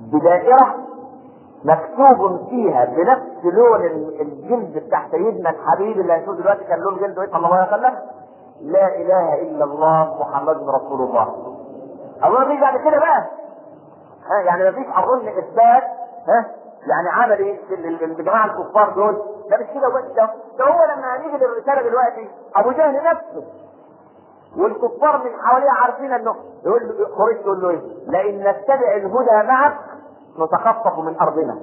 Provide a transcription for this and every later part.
بدائرة مكتوب فيها بنفس لون الجلد بتاع سيدنا الحبيب اللي هنشوف دلوقتي كان لون جلده ايه صلى الله عليه وسلم لا اله الا الله محمد رسول الله الله بيجي بعد كده بقى ها يعني مفيش اظن اثبات ها يعني عمل ايه الجماعه الكفار دول ده مش كده بس ده, ده هو لما هنيجي للرساله دلوقتي ابو جهل نفسه والكفار من حواليه عارفين انه يقول له قريش تقول له ايه؟ لئن نتبع الهدى معك نتخطف من ارضنا.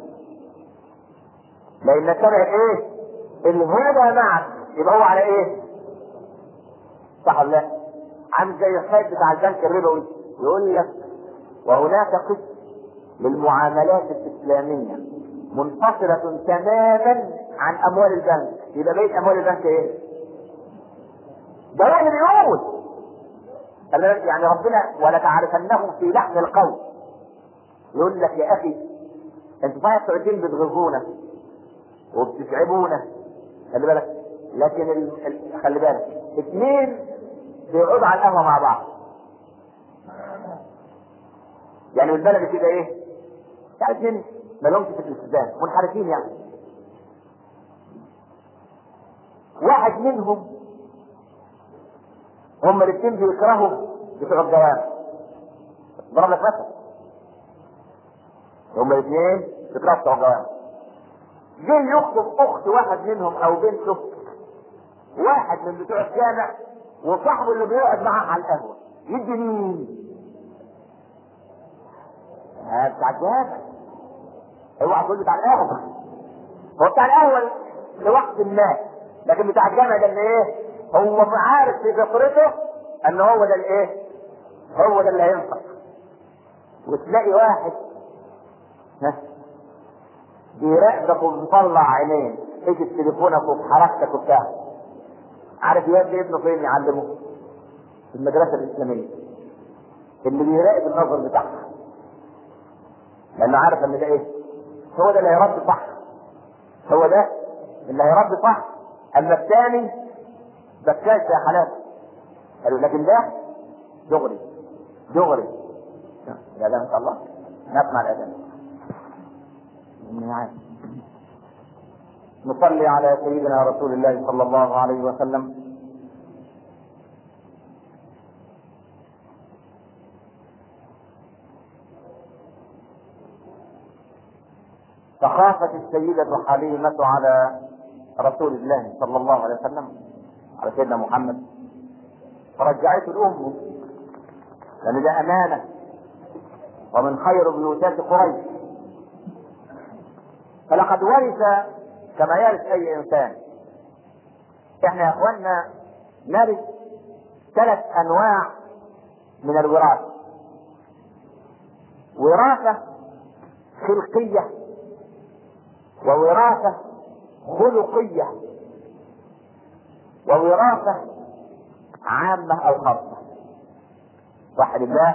لئن نتبع ايه؟ الهدى معك يبقى هو على ايه؟ صح ولا لا؟ عامل زي الحاج بتاع البنك الربوي يقول لك وهناك قسم للمعاملات الاسلاميه منفصله تماما عن اموال البنك يبقى بيت اموال البنك ايه؟ ده هو اللي بيقول يعني ربنا ولتعرفنهم في لحن القول يقول لك يا اخي انتوا صحيح سعوديين بتغزونا وبتتعبونا خلي بالك لكن ال... ال... خلي بالك اثنين بيقعدوا على القهوه مع بعض يعني بالبلد كده ايه؟ يعني ما لهمش في الالتزام منحرفين يعني واحد منهم هم الاثنين بيكرهوا بتوع الجواب ضرب لك مثل هم الاثنين بيكرهوا بتوع الجواب جه يخطب اخت واحد منهم او بنته واحد من بتوع الجامع وصاحبه اللي بيقعد معاه على القهوه يدي مين؟ آه بتاع الجامع اوعى تقول بتاع القهوه هو بتاع القهوه لوقت ما لكن بتاع الجامع ده اللي ايه؟ هو عارف في فطرته ان هو ده الايه؟ هو ده اللي هينفع وتلاقي واحد ها بيراقبك ومطلع عينين ايش تليفونك وحركتك وبتاع عارف يودي ابنه فين يعلمه؟ في المدرسه الاسلاميه اللي بيراقب النظر بتاعها لانه عارف ان ده ايه؟ هو ده اللي هيربي صح هو ده اللي هيربي صح اما الثاني بكاش يا حلال قالوا لكن ده دغري دغري الاذان ان شاء الله نسمع الاذان نصلي على سيدنا رسول الله صلى الله عليه وسلم فخافت السيدة حليمة على رسول الله صلى الله عليه وسلم على سيدنا محمد فرجعته لأمه لأن ده أمانة ومن خير بيوتات قريش فلقد ورث كما يرث أي إنسان إحنا يا إخواننا نرث ثلاث أنواع من الوراثة وراثة خلقية ووراثة خلقية ووراثة عامة أو خاصة وحد الله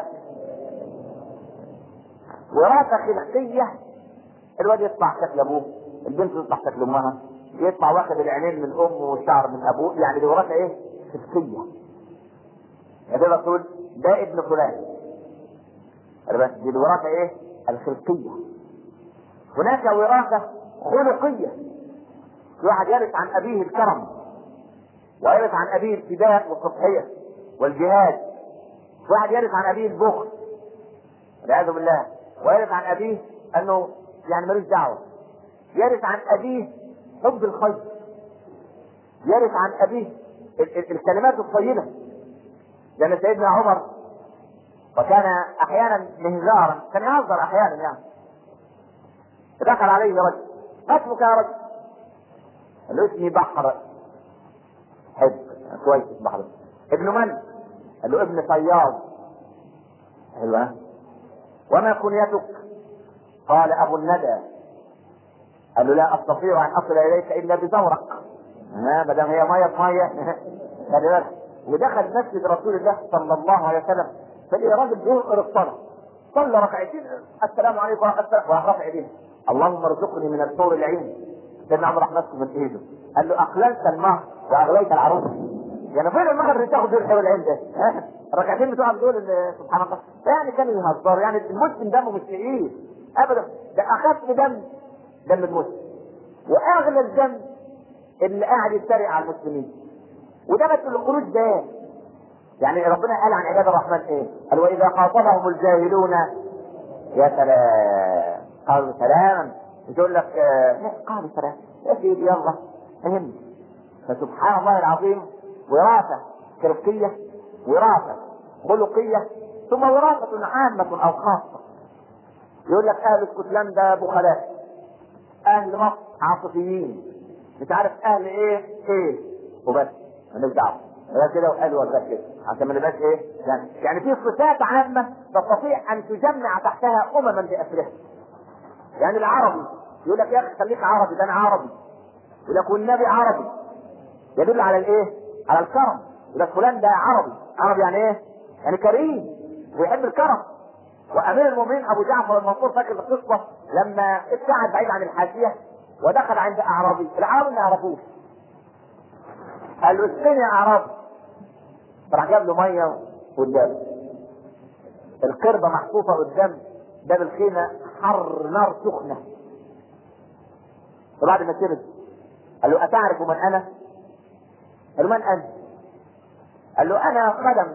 وراثة خلقية الواد يطلع شكل أبوه البنت تطلع شكل أمها يطلع واخد العينين من أمه والشعر من أبوه يعني دي وراثة إيه؟ خلقية يعني تقدر تقول ده ابن فلان بس دي الوراثة إيه؟ الخلقية هناك وراثة خلقية في واحد يرث عن أبيه الكرم ويرث عن أبيه الفداء والتضحية والجهاد واحد يرث عن أبيه البخل والعياذ بالله ويرث عن أبيه أنه يعني ملوش دعوة يرث عن أبيه حب الخير يرث عن أبيه ال- ال- الكلمات الطيبة لأن سيدنا عمر وكان أحيانا مهزارا كان يهزر أحيانا يعني دخل عليه رجل ما اسمك يا رجل؟ قال له اسمي بحر حب كويس بحر ابن من؟ قال له ابن صياد حلو ها؟ وما كنيتك؟ قال ابو الندى قال له لا استطيع ان اصل اليك الا بزورق ما دام هي ميه ميه خلي بالك ودخل مسجد رسول الله صلى الله عليه وسلم فلقي راجل بينقر الصلاه صلى ركعتين السلام عليكم ورحمه الله وراح رافع ايديه اللهم ارزقني من الحور العين سيدنا عمر راح ماسكه من ايده قال له اقللت المهر واغليت العروس يعني فين المهر اللي تاخد الحور العين ده؟ ها؟ الركعتين بتوعك دول اللي سبحان الله يعني كانوا يهزروا يعني المسلم دمه مش تقيل ابدا ده اخف دم دم المسلم واغلى الدم اللي قاعد يتريق على المسلمين وده بس الخروج ده يعني ربنا قال عن عباد الرحمن ايه؟ قال واذا خاطبهم الجاهلون يا سلام قالوا سلاما يقول لك آه قالوا سلام يا سيدي يلا فهمت فسبحان الله العظيم وراثه تركيه وراثه خلقيه ثم وراثه عامه او خاصه يقول لك اهل اسكتلندا بخلاء اهل مصر عاطفيين مش عارف اهل ايه ايه وبس مالناش دعوه غير كده وقال وغير كده عشان ما نبقاش ايه يعني يعني في صفات عامه تستطيع ان تجمع تحتها امما باسرها يعني العربي يقول لك يا اخي خليك عربي ده انا عربي يقول لك والنبي عربي يدل على الايه؟ على الكرم يقول لك فلان ده عربي عربي يعني ايه؟ يعني كريم ويحب الكرم وامير المؤمنين ابو جعفر المنصور فاكر القصه لما ابتعد بعيد عن الحاشيه ودخل عند اعرابي الاعرابي ما يعرفوش قال له اسقني يا اعرابي راح جاب له ميه قدامه القربه محطوطه قدام باب الخيمه حر نار سخنه وبعد ما شرب قال له اتعرف من انا؟ قال له من انت؟ قال له انا خدم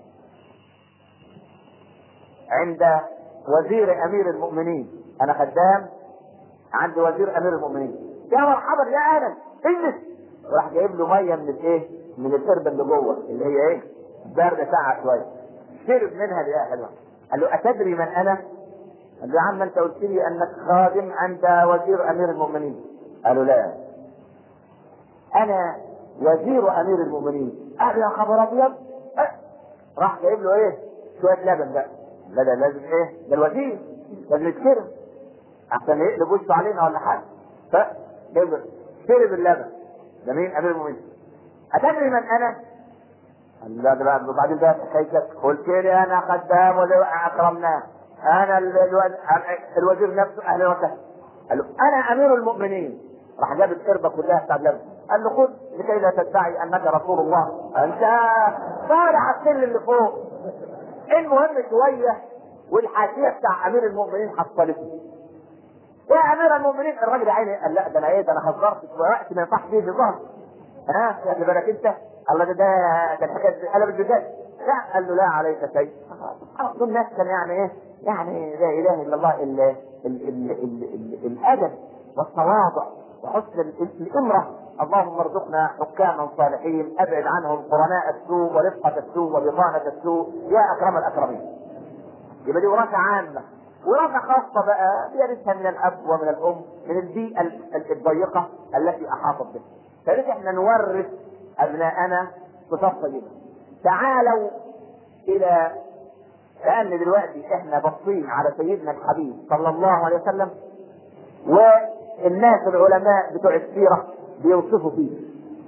عند وزير امير المؤمنين انا خدام عند وزير امير المؤمنين يا مرحبا يا اهلا اجلس وراح جايب له ميه من الايه؟ من القربه اللي جوه اللي هي ايه؟ بارده ساعه شويه شرب منها يا حلوه قال له اتدري من انا؟ قال له يا عم انت قلت لي انك خادم عند وزير امير المؤمنين قالوا لا انا وزير امير المؤمنين قال يا خبر ابيض أه. راح جايب له ايه؟ شويه لبن بقى لا ده لازم ايه؟ ده الوزير لازم يتكرم عشان يقلب وشه علينا ولا حاجه ف جايب شرب اللبن ده مين؟ امير المؤمنين اتدري من انا؟ قال لا ده بقى وبعدين بقى حكايتك قلت لي انا خدام واكرمناه انا ال- الو- الوزير نفسه اهلا وسهلا قال له انا امير المؤمنين راح جاب القربة كلها بتاع اللبن قال له خذ لكي لا تدعي انك رسول الله انت طالع السن اللي فوق المهم شويه والحاشيه بتاع امير المؤمنين حصلته يا امير المؤمنين الراجل عيني قال لا ده انا ايه ده انا هزرت في وقت ما ينفعش فيه الهزار ها خلي بالك انت الله ده ده ده الحكايه قلب الجدال لا قال له لا عليك شيء دول الناس كان يعني ايه يعني لا اله الا الله ال ال ال ال ال الادب والتواضع وحسن ال- ال- الامره اللهم ارزقنا حكاما صالحين ابعد عنهم قرناء السوء ورفقه السوء وبطانه السوء يا اكرم الاكرمين يبقى دي وراثه عامه وراثه خاصه بقى بيرثها من الاب ومن الام من البيئه ال- ال- الضيقه التي احاطت به فلذلك احنا نورث ابناءنا صفات طيبه تعالوا الى لان دلوقتي احنا باصين على سيدنا الحبيب صلى الله عليه وسلم والناس العلماء بتوع السيره بيوصفوا فيه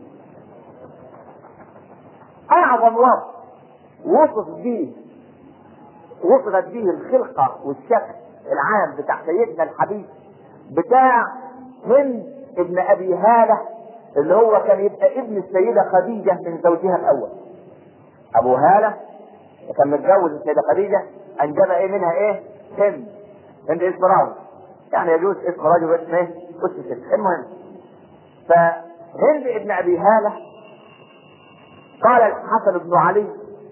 اعظم وصف وصف به وصفت به الخلقه والشكل العام بتاع سيدنا الحبيب بتاع من ابن ابي هاله اللي هو كان يبقى ابن السيده خديجه من زوجها الاول ابو هاله كان متجوز السيده خديجه انجب ايه منها ايه؟ هند هند اسم راجل يعني يجوز اسم رجل واسم ايه؟ اسم ست المهم فهند ابن ابي هاله قال الحسن بن علي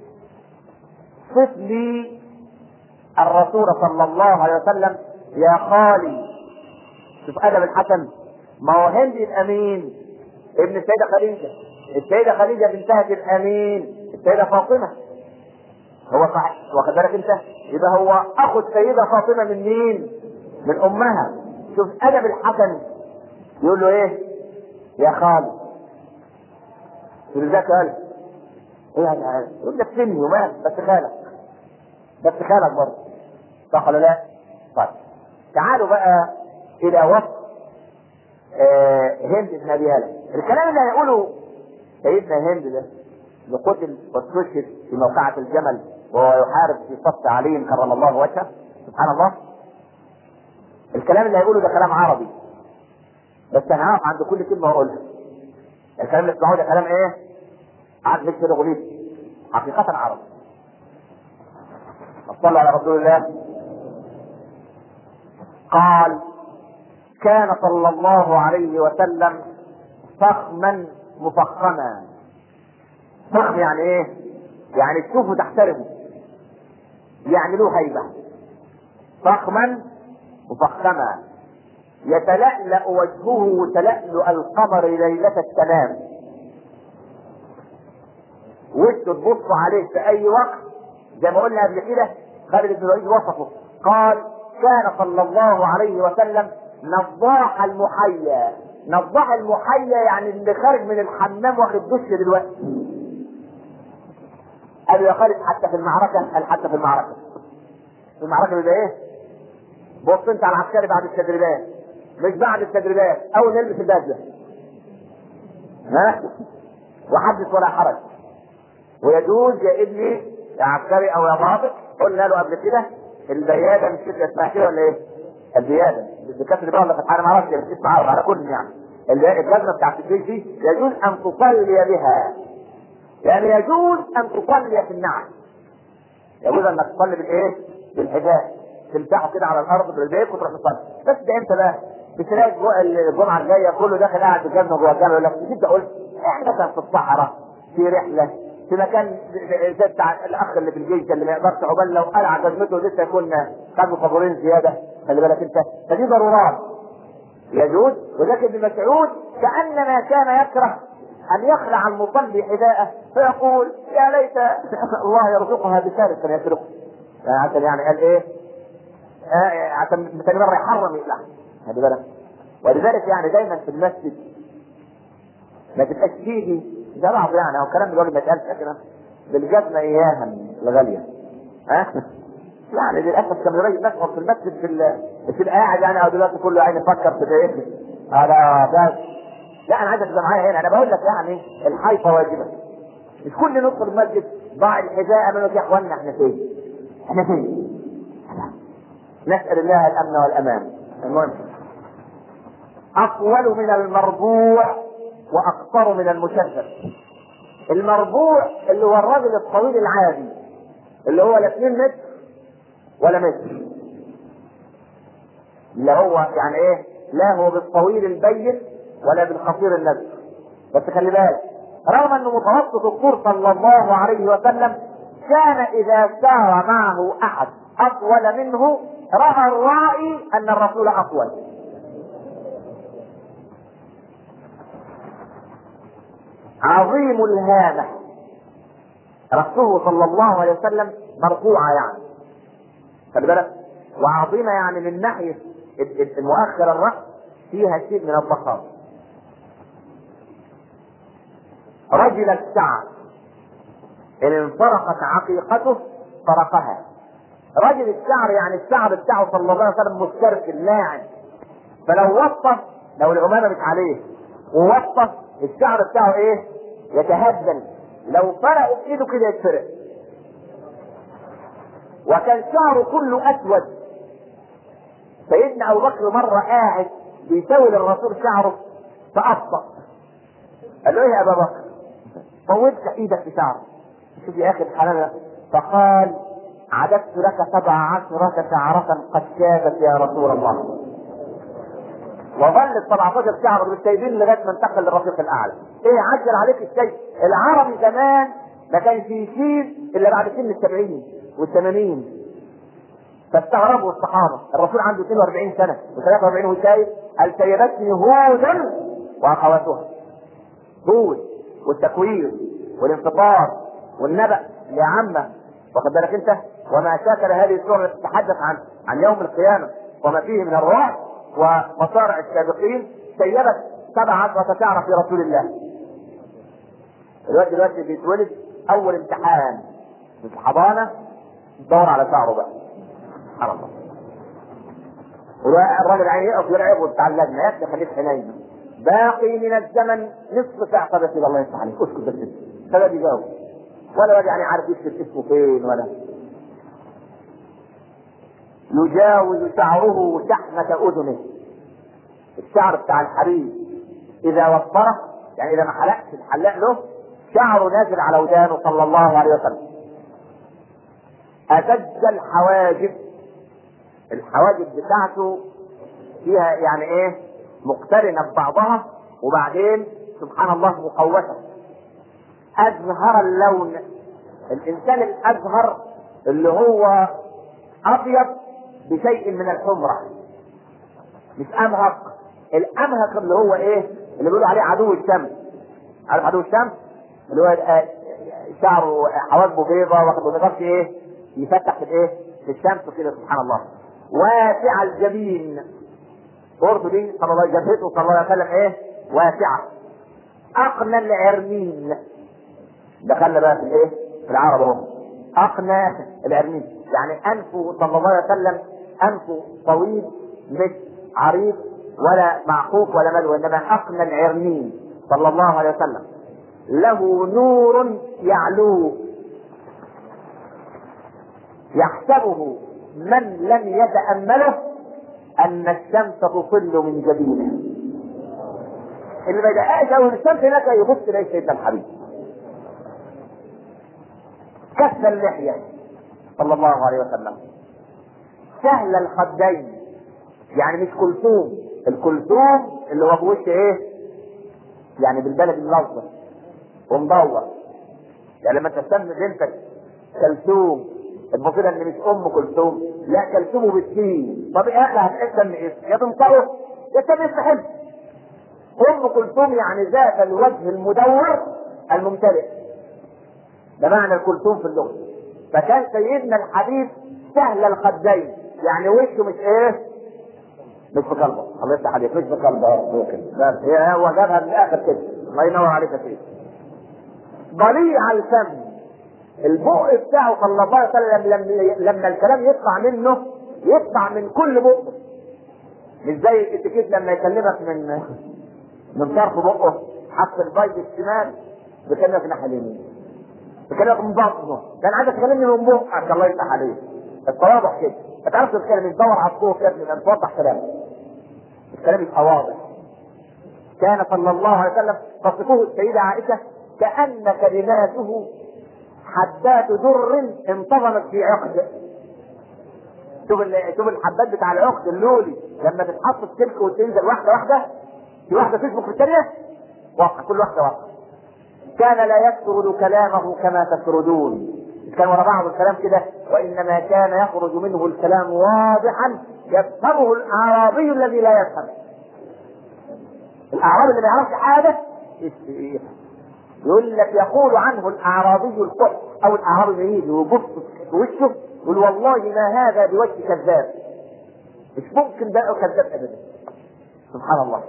صف لي الرسول صلى الله عليه وسلم يا خالي شوف ادب الحسن ما هو هند الامين ابن السيده خديجه السيده خديجه بنتها الامين السيده فاطمه هو صحيح واخد بالك انت يبقى هو اخو السيده فاطمه من مين من امها شوف ادب الحسن يقول له ايه يا خالي شوف ازاي قال ايه يعني يقول لك سني ومات بس خالك بس خالك برضه صح ولا لا؟ طيب تعالوا بقى الى وصف آه هند بن ابي هاله الكلام اللي هيقوله سيدنا هند ده اللي قتل واستشهد في موقعة الجمل وهو يحارب في صف علي كرم الله وجهه سبحان الله الكلام اللي هيقوله ده كلام عربي بس انا هقف عند كل كلمه واقولها الكلام اللي تسمعوه ده كلام ايه؟ عاد مش كده غليظ حقيقة عربي صلى على رسول الله قال كان صلى الله عليه وسلم فخما مفخما فخم يعني ايه يعني تشوفه تحترمه يعني له هيبة فخما مفخما يتلألأ وجهه تلألؤ القمر ليلة التمام وشه تبص عليه في اي وقت زي ما قلنا قبل كده خالد بن الوليد وصفه قال كان صلى الله عليه وسلم نضاح المحيا نضاح المحيا يعني اللي خارج من الحمام واخد دش دلوقتي قال يا خالد حتى في المعركة قال حتى في المعركة في المعركة بيبقى ايه؟ بص انت على العسكري بعد التدريبات مش بعد التدريبات اول نلبس البدله ها وحدث ولا حرج ويجوز يا ابني يا عسكري او يا ضابط قلنا له قبل كده البياده مش كده اسمها كده ولا ايه؟ البياده بكسر بقى ولا فتحه ما اعرفش بس اسمها عربي على كل يعني الجزمه بتاعت الجيش دي يجوز ان تصلي بها يعني يجوز ان تصلي في النعل يجوز انك تصلي بالايه؟ بالحذاء تمسحه كده على الارض بالبيت وتروح تصلي بس ده امتى بقى؟ بتلاقي الجمعه الجايه كله داخل قاعد بالجزمه جوه الجامع يقول لك انت قلت احنا مثلا في الصحراء في رحله في مكان زي بتاع الاخ اللي في الجيش ده اللي ما يقدرش عقبال لو قلع جزمته لسه يكون خدوا فابورين زياده خلي بالك انت فدي ضرورات يجوز وذاك ابن مسعود كانما كان يكره ان يخلع المصلي حذاءه فيقول يا ليت الله يرزقها بشارك يسرقه عشان يعني قال ايه؟ آه عشان ثاني مره يحرم يقلع خلي بالك ولذلك يعني دايما في المسجد ما تبقاش تيجي ده بعض يعني هو الكلام دلوقتي ما يتقالش كده بالجزمه اياها الغاليه ها يعني للاسف كان يريد نشعر في المسجد في في القاعد يعني او دلوقتي كله عين يفكر في ايه هذا بس لا انا عايزك تبقى معايا هنا انا بقول لك يعني الحيطه واجبه مش كل ندخل المسجد ضاع الحذاء امامك يا اخوانا احنا فين؟ احنا فين؟ نسال الله الامن والامان المهم اطول من المربوع واقصر من المشدد المربوع اللي هو الرجل الطويل العادي اللي هو لا 2 متر ولا متر اللي هو يعني ايه لا هو بالطويل البين ولا بالقصير النزل بس خلي بالك رغم انه متوسط الطول صلى الله عليه وسلم كان اذا سار معه احد اطول منه راى الرائي ان الرسول اطول عظيم الهامة رأسه صلى الله عليه وسلم مرفوعة يعني خلي بالك وعظيمة يعني من ناحية المؤخر الرأس فيها شيء من الضخامة رجل الشعر إن انفرقت عقيقته فرقها رجل الشعر يعني الشعر بتاعه صلى الله عليه وسلم مسترسل لاعب فلو وطف لو العمامة مش عليه ووطف الشعر بتاعه ايه يتهدل لو فرقوا في ايده كده يتفرق وكان شعره كله اسود سيدنا ابو بكر مره قاعد بيساوي للرسول شعره فابطا قال له ايه يا ابا بكر طولت ايدك في شعره شوف يا اخي الحلال فقال عددت لك سبع عشرة شعرة قد شابت يا رسول الله وظلت 17 شهر مش سايبين لغايه ما انتقل للرفيق الاعلى. ايه عجل عليك الشيء؟ العربي زمان ما كانش يشيل الا بعد سن السبعين والثمانين. فاستغربوا الصحابه، الرسول عنده 42 سنه و43 وهو شايف قال سيبتني هود واخواتها. هود والتكوير والانفطار والنبأ يا عمه واخد بالك انت؟ وما شاكل هذه السوره التي تتحدث عن عن يوم القيامه وما فيه من الرعب ومصارع السابقين سيبت سبع عشرة شعرة في رسول الله. الواد دلوقتي بيتولد أول امتحان في الحضانة دور على شعره بقى. سبحان الله. والراجل عيني يقف يلعب وبتاع اللجنة يا ابني خليك حنين. باقي من الزمن نصف ساعة بس الله يفتح عليك اسكت بس سبب يجاوب. ولا واد يعني عارف يكتب اسمه فين ولا يجاوز شعره شحمة أذنه الشعر بتاع الحرير إذا وفره يعني إذا ما حلقش الحلاق له شعره نازل على ودانه صلى الله عليه وسلم أسد الحواجب الحواجب بتاعته فيها يعني ايه مقترنه ببعضها وبعدين سبحان الله مقوسه ازهر اللون الانسان الازهر اللي هو ابيض بشيء من الحمره مش امهق الامهق اللي هو ايه اللي بيقولوا عليه عدو الشمس عارف عدو الشمس اللي هو آه، شعره حواجبه بيضة واخد ما يقدرش ايه يفتح في الايه في الشمس كده سبحان الله واسع الجبين برضه دي صلى الله جبهته صلى الله عليه وسلم ايه واسعة اقنى العرمين دخلنا بقى في الايه في العرب اهو اقنى العرمين يعني انفه صلى الله عليه وسلم انفه طويل مش عريض ولا معقوف ولا ملو انما اقنى العرمين صلى الله عليه وسلم له نور يعلوه يحسبه من لم يتأمله أن الشمس تطل من جبينه اللي ما يدققش أول الشمس هناك يبص إليه سيدنا الحبيب كف اللحية صلى الله عليه وسلم سهل الخدين يعني مش كلثوم الكلثوم اللي هو بوش ايه يعني بالبلد الملظم ومدور يعني لما تسمي بنتك كلثوم المفروض ان مش ام كلثوم لا كلثوم بالسين طب يا اخي هتسمي اسم يا تنطقه يا تسمي اسم حلو ام كلثوم يعني ذات الوجه المدور الممتلئ ده معنى الكلثوم في اللغه فكان سيدنا الحبيب سهل الخدين يعني وشه مش ايه مش في قلبه الله يفتح عليك مش في قلبه ممكن بس هي هو جابها من الاخر كده الله ينور عليك يا سيدي ضليع الفم البق بتاعه صلى الله عليه وسلم لما, لما الكلام يطلع منه يطلع من كل بق مش زي الاتيكيت لما يكلمك من من طرف بقه حط البيض الشمال بيكلمك ناحيه اليمين بيكلمك من بطنه كان عايزك تكلمني من بقك الله يفتح عليك التواضع كده ما تعرفش تتكلم مش دور على الصوت يا ابني انت توضح كلامك الكلام يبقى واضح كان صلى الله عليه وسلم تصفه السيدة عائشة كأن كلماته حبات در انتظمت في عقد شوف ال- شوف الحبات بتاع العقد اللولي لما تتحط في سلك وتنزل واحده واحده في واحده تسبق في الثانيه واقع كل واحده واقع كان لا يسرد كلامه كما تسردون كان ورا بعض الكلام كده وانما كان يخرج منه الكلام واضحا يفهمه الاعرابي الذي لا يفهم الاعرابي اللي ما يعرفش حاجه يفهم يقول لك يقول عنه الاعرابي القح او الاعرابي يجي ويبص في وشه يقول والله ما هذا بوجه كذاب مش ممكن ده كذاب ابدا سبحان الله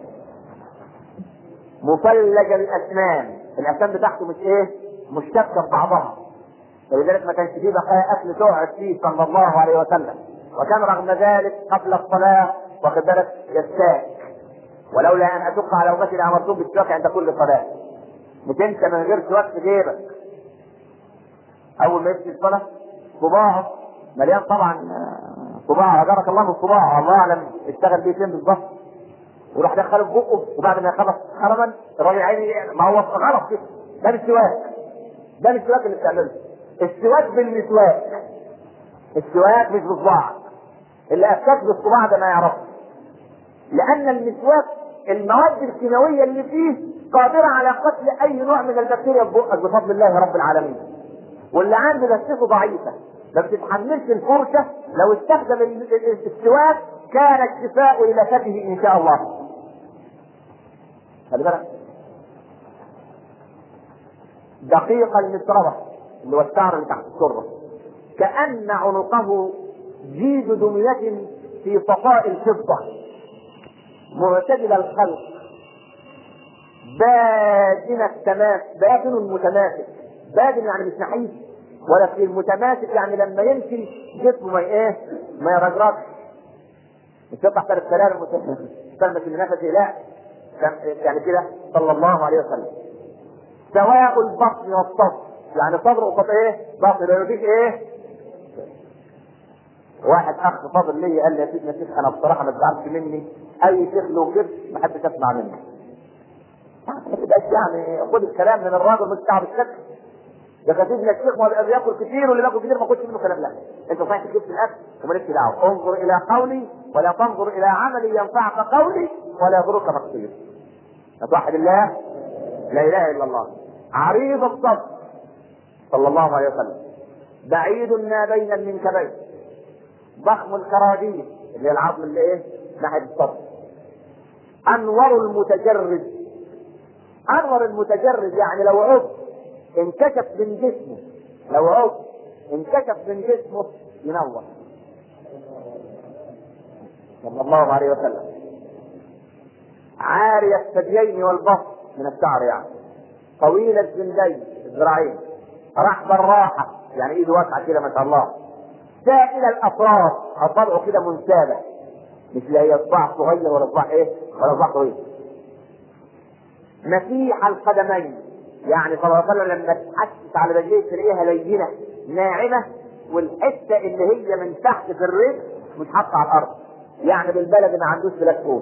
مفلج الاسنان الاسنان بتاعته مش ايه مشتبكه ببعضها ولذلك ما كانش فيه بقايا اكل تقعد فيه صلى الله عليه وسلم وكان رغم ذلك قبل الصلاه واخد بالك يستاك ولولا ان اشق على امتي لامرتهم بالسواك عند كل صلاه بتنسى من غير سواك في جيبك اول ما يمشي الصلاه صباعه مليان طبعا آه، صباع بارك الله من صباعه الله اعلم اشتغل بيه فين بالظبط وراح دخله في بقه وبعد ما يخلص حرما الراجل عيني ما هو غلط كده ده مش سواك ده مش السواك اللي بتعمله السواك بالمسواك السواك مش بصباعك اللي افكاك بالصباع ده ما يعرفش لان المسواك المواد الكيماويه اللي فيه قادره على قتل اي نوع من البكتيريا في بقك بفضل الله رب العالمين واللي عنده دستته ضعيفه ما بتتحملش الفرشه لو استخدم ال- ال- السواك كان الشفاء الى فمه ان شاء الله خلي بالك دقيق المسربة اللي هو الشعر اللي تحت السرة كأن عنقه جيد دمية في صفاء الفضة معتدل الخلق بادن التماس بادن متماسك بادن يعني مش نحيف ولا في المتماسك يعني لما يمشي جسمه ما ايه ما يرجرجش مش يطلع ثلاث كلام المتماسك من نفسه لا كان- يعني كده صلى الله عليه وسلم سواء البطن والصدر يعني صدر وصدر ايه بطن لو فيش ايه واحد اخ فاضل لي قال لي يا سيدنا شيخ انا بصراحه ما تزعلش مني اي شيخ له كده ما حدش اسمع منه ما تبقاش يعني خد الكلام من الراجل مش تعب الشك ده كان سيدنا الشيخ ما بيبقى بياكل كتير واللي بياكل كتير ما كنتش منه كلام لا انت صحيح تجيب في الاكل ومالكش دعوه انظر الى قولي ولا تنظر الى عملي ينفعك قولي ولا يضرك مقصدي توحد الله لا اله الا الله عريض الصدر صلى الله عليه وسلم بعيد ما بين المنكبين ضخم الكراجيل اللي هي العظم اللي ايه ناحيه الصدر انور المتجرد انور المتجرد يعني لو عضو انكشف من جسمه لو عضو انكشف من جسمه ينور صلى الله عليه وسلم عاري الثديين والبطن من الشعر يعني طويل الجندين الذراعين رحب الراحة يعني ايده واسعة كده ما شاء الله سائل الاطراف اصابعه كده منسابة مش لا هي صباع صغير ولا صباع ايه ولا صباع طويل مسيح القدمين يعني صلى الله عليه وسلم لما تحسس على رجليه تلاقيها لينه ناعمه والحته اللي هي من تحت في الرجل مش حاطه على الارض يعني بالبلد ما عندوش بلاكون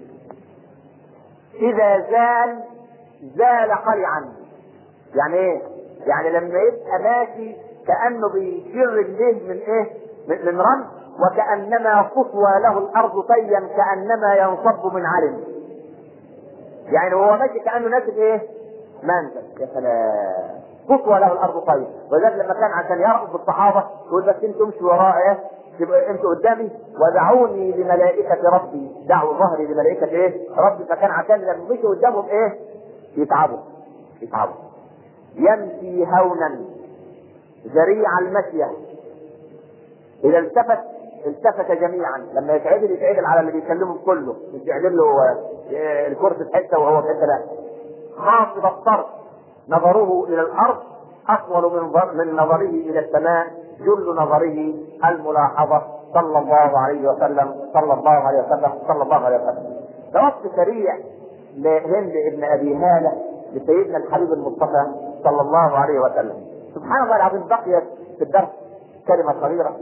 اذا زال زال قلعا يعني ايه يعني لما يبقى ماشي كانه بيشير رجليه من ايه من, من رمل وكانما قصوى له الارض طيا كانما ينصب من علم يعني هو ماشي كانه نازل ايه منزل يا سلام قصوى له الارض طيب ولذلك لما كان عشان يرقص بالصحابه يقول بس انتوا امشوا وراء ايه تبقى انتوا قدامي ودعوني لملائكة ربي دعوا ظهري لملائكة ايه ربي فكان عشان لما مشوا قدامهم ايه يتعبوا يتعبوا يمشي هونا ذريع المشية اذا التفت التفت جميعا لما يتعدل يتعدل على اللي بيكلمه كله مش يعدل له آه، الكرسي في حته وهو في حته لا خافض الطرف نظره الى الارض اطول من ظر- من نظره الى السماء جل نظره الملاحظه صلى الله عليه وسلم صلى الله عليه وسلم صلى الله عليه وسلم ده وصف سريع لهند ابن ابي هاله لسيدنا الحبيب المصطفى صلى الله عليه وسلم سبحان الله العظيم بقيت في الدرس كلمه صغيره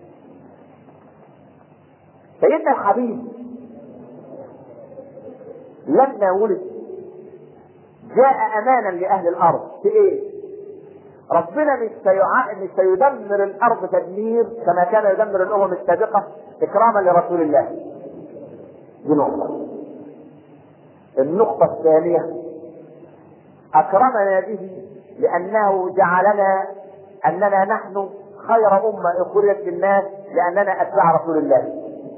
سيدنا الحبيب لما ولد جاء امانا لاهل الارض في ايه؟ ربنا مش سيع... مش سيدمر الارض تدمير كما كان يدمر الامم السابقه اكراما لرسول الله. دي نقطه. النقطه الثانيه اكرمنا به لانه جعلنا اننا نحن خير امه اخرجت للناس لاننا اتباع رسول الله.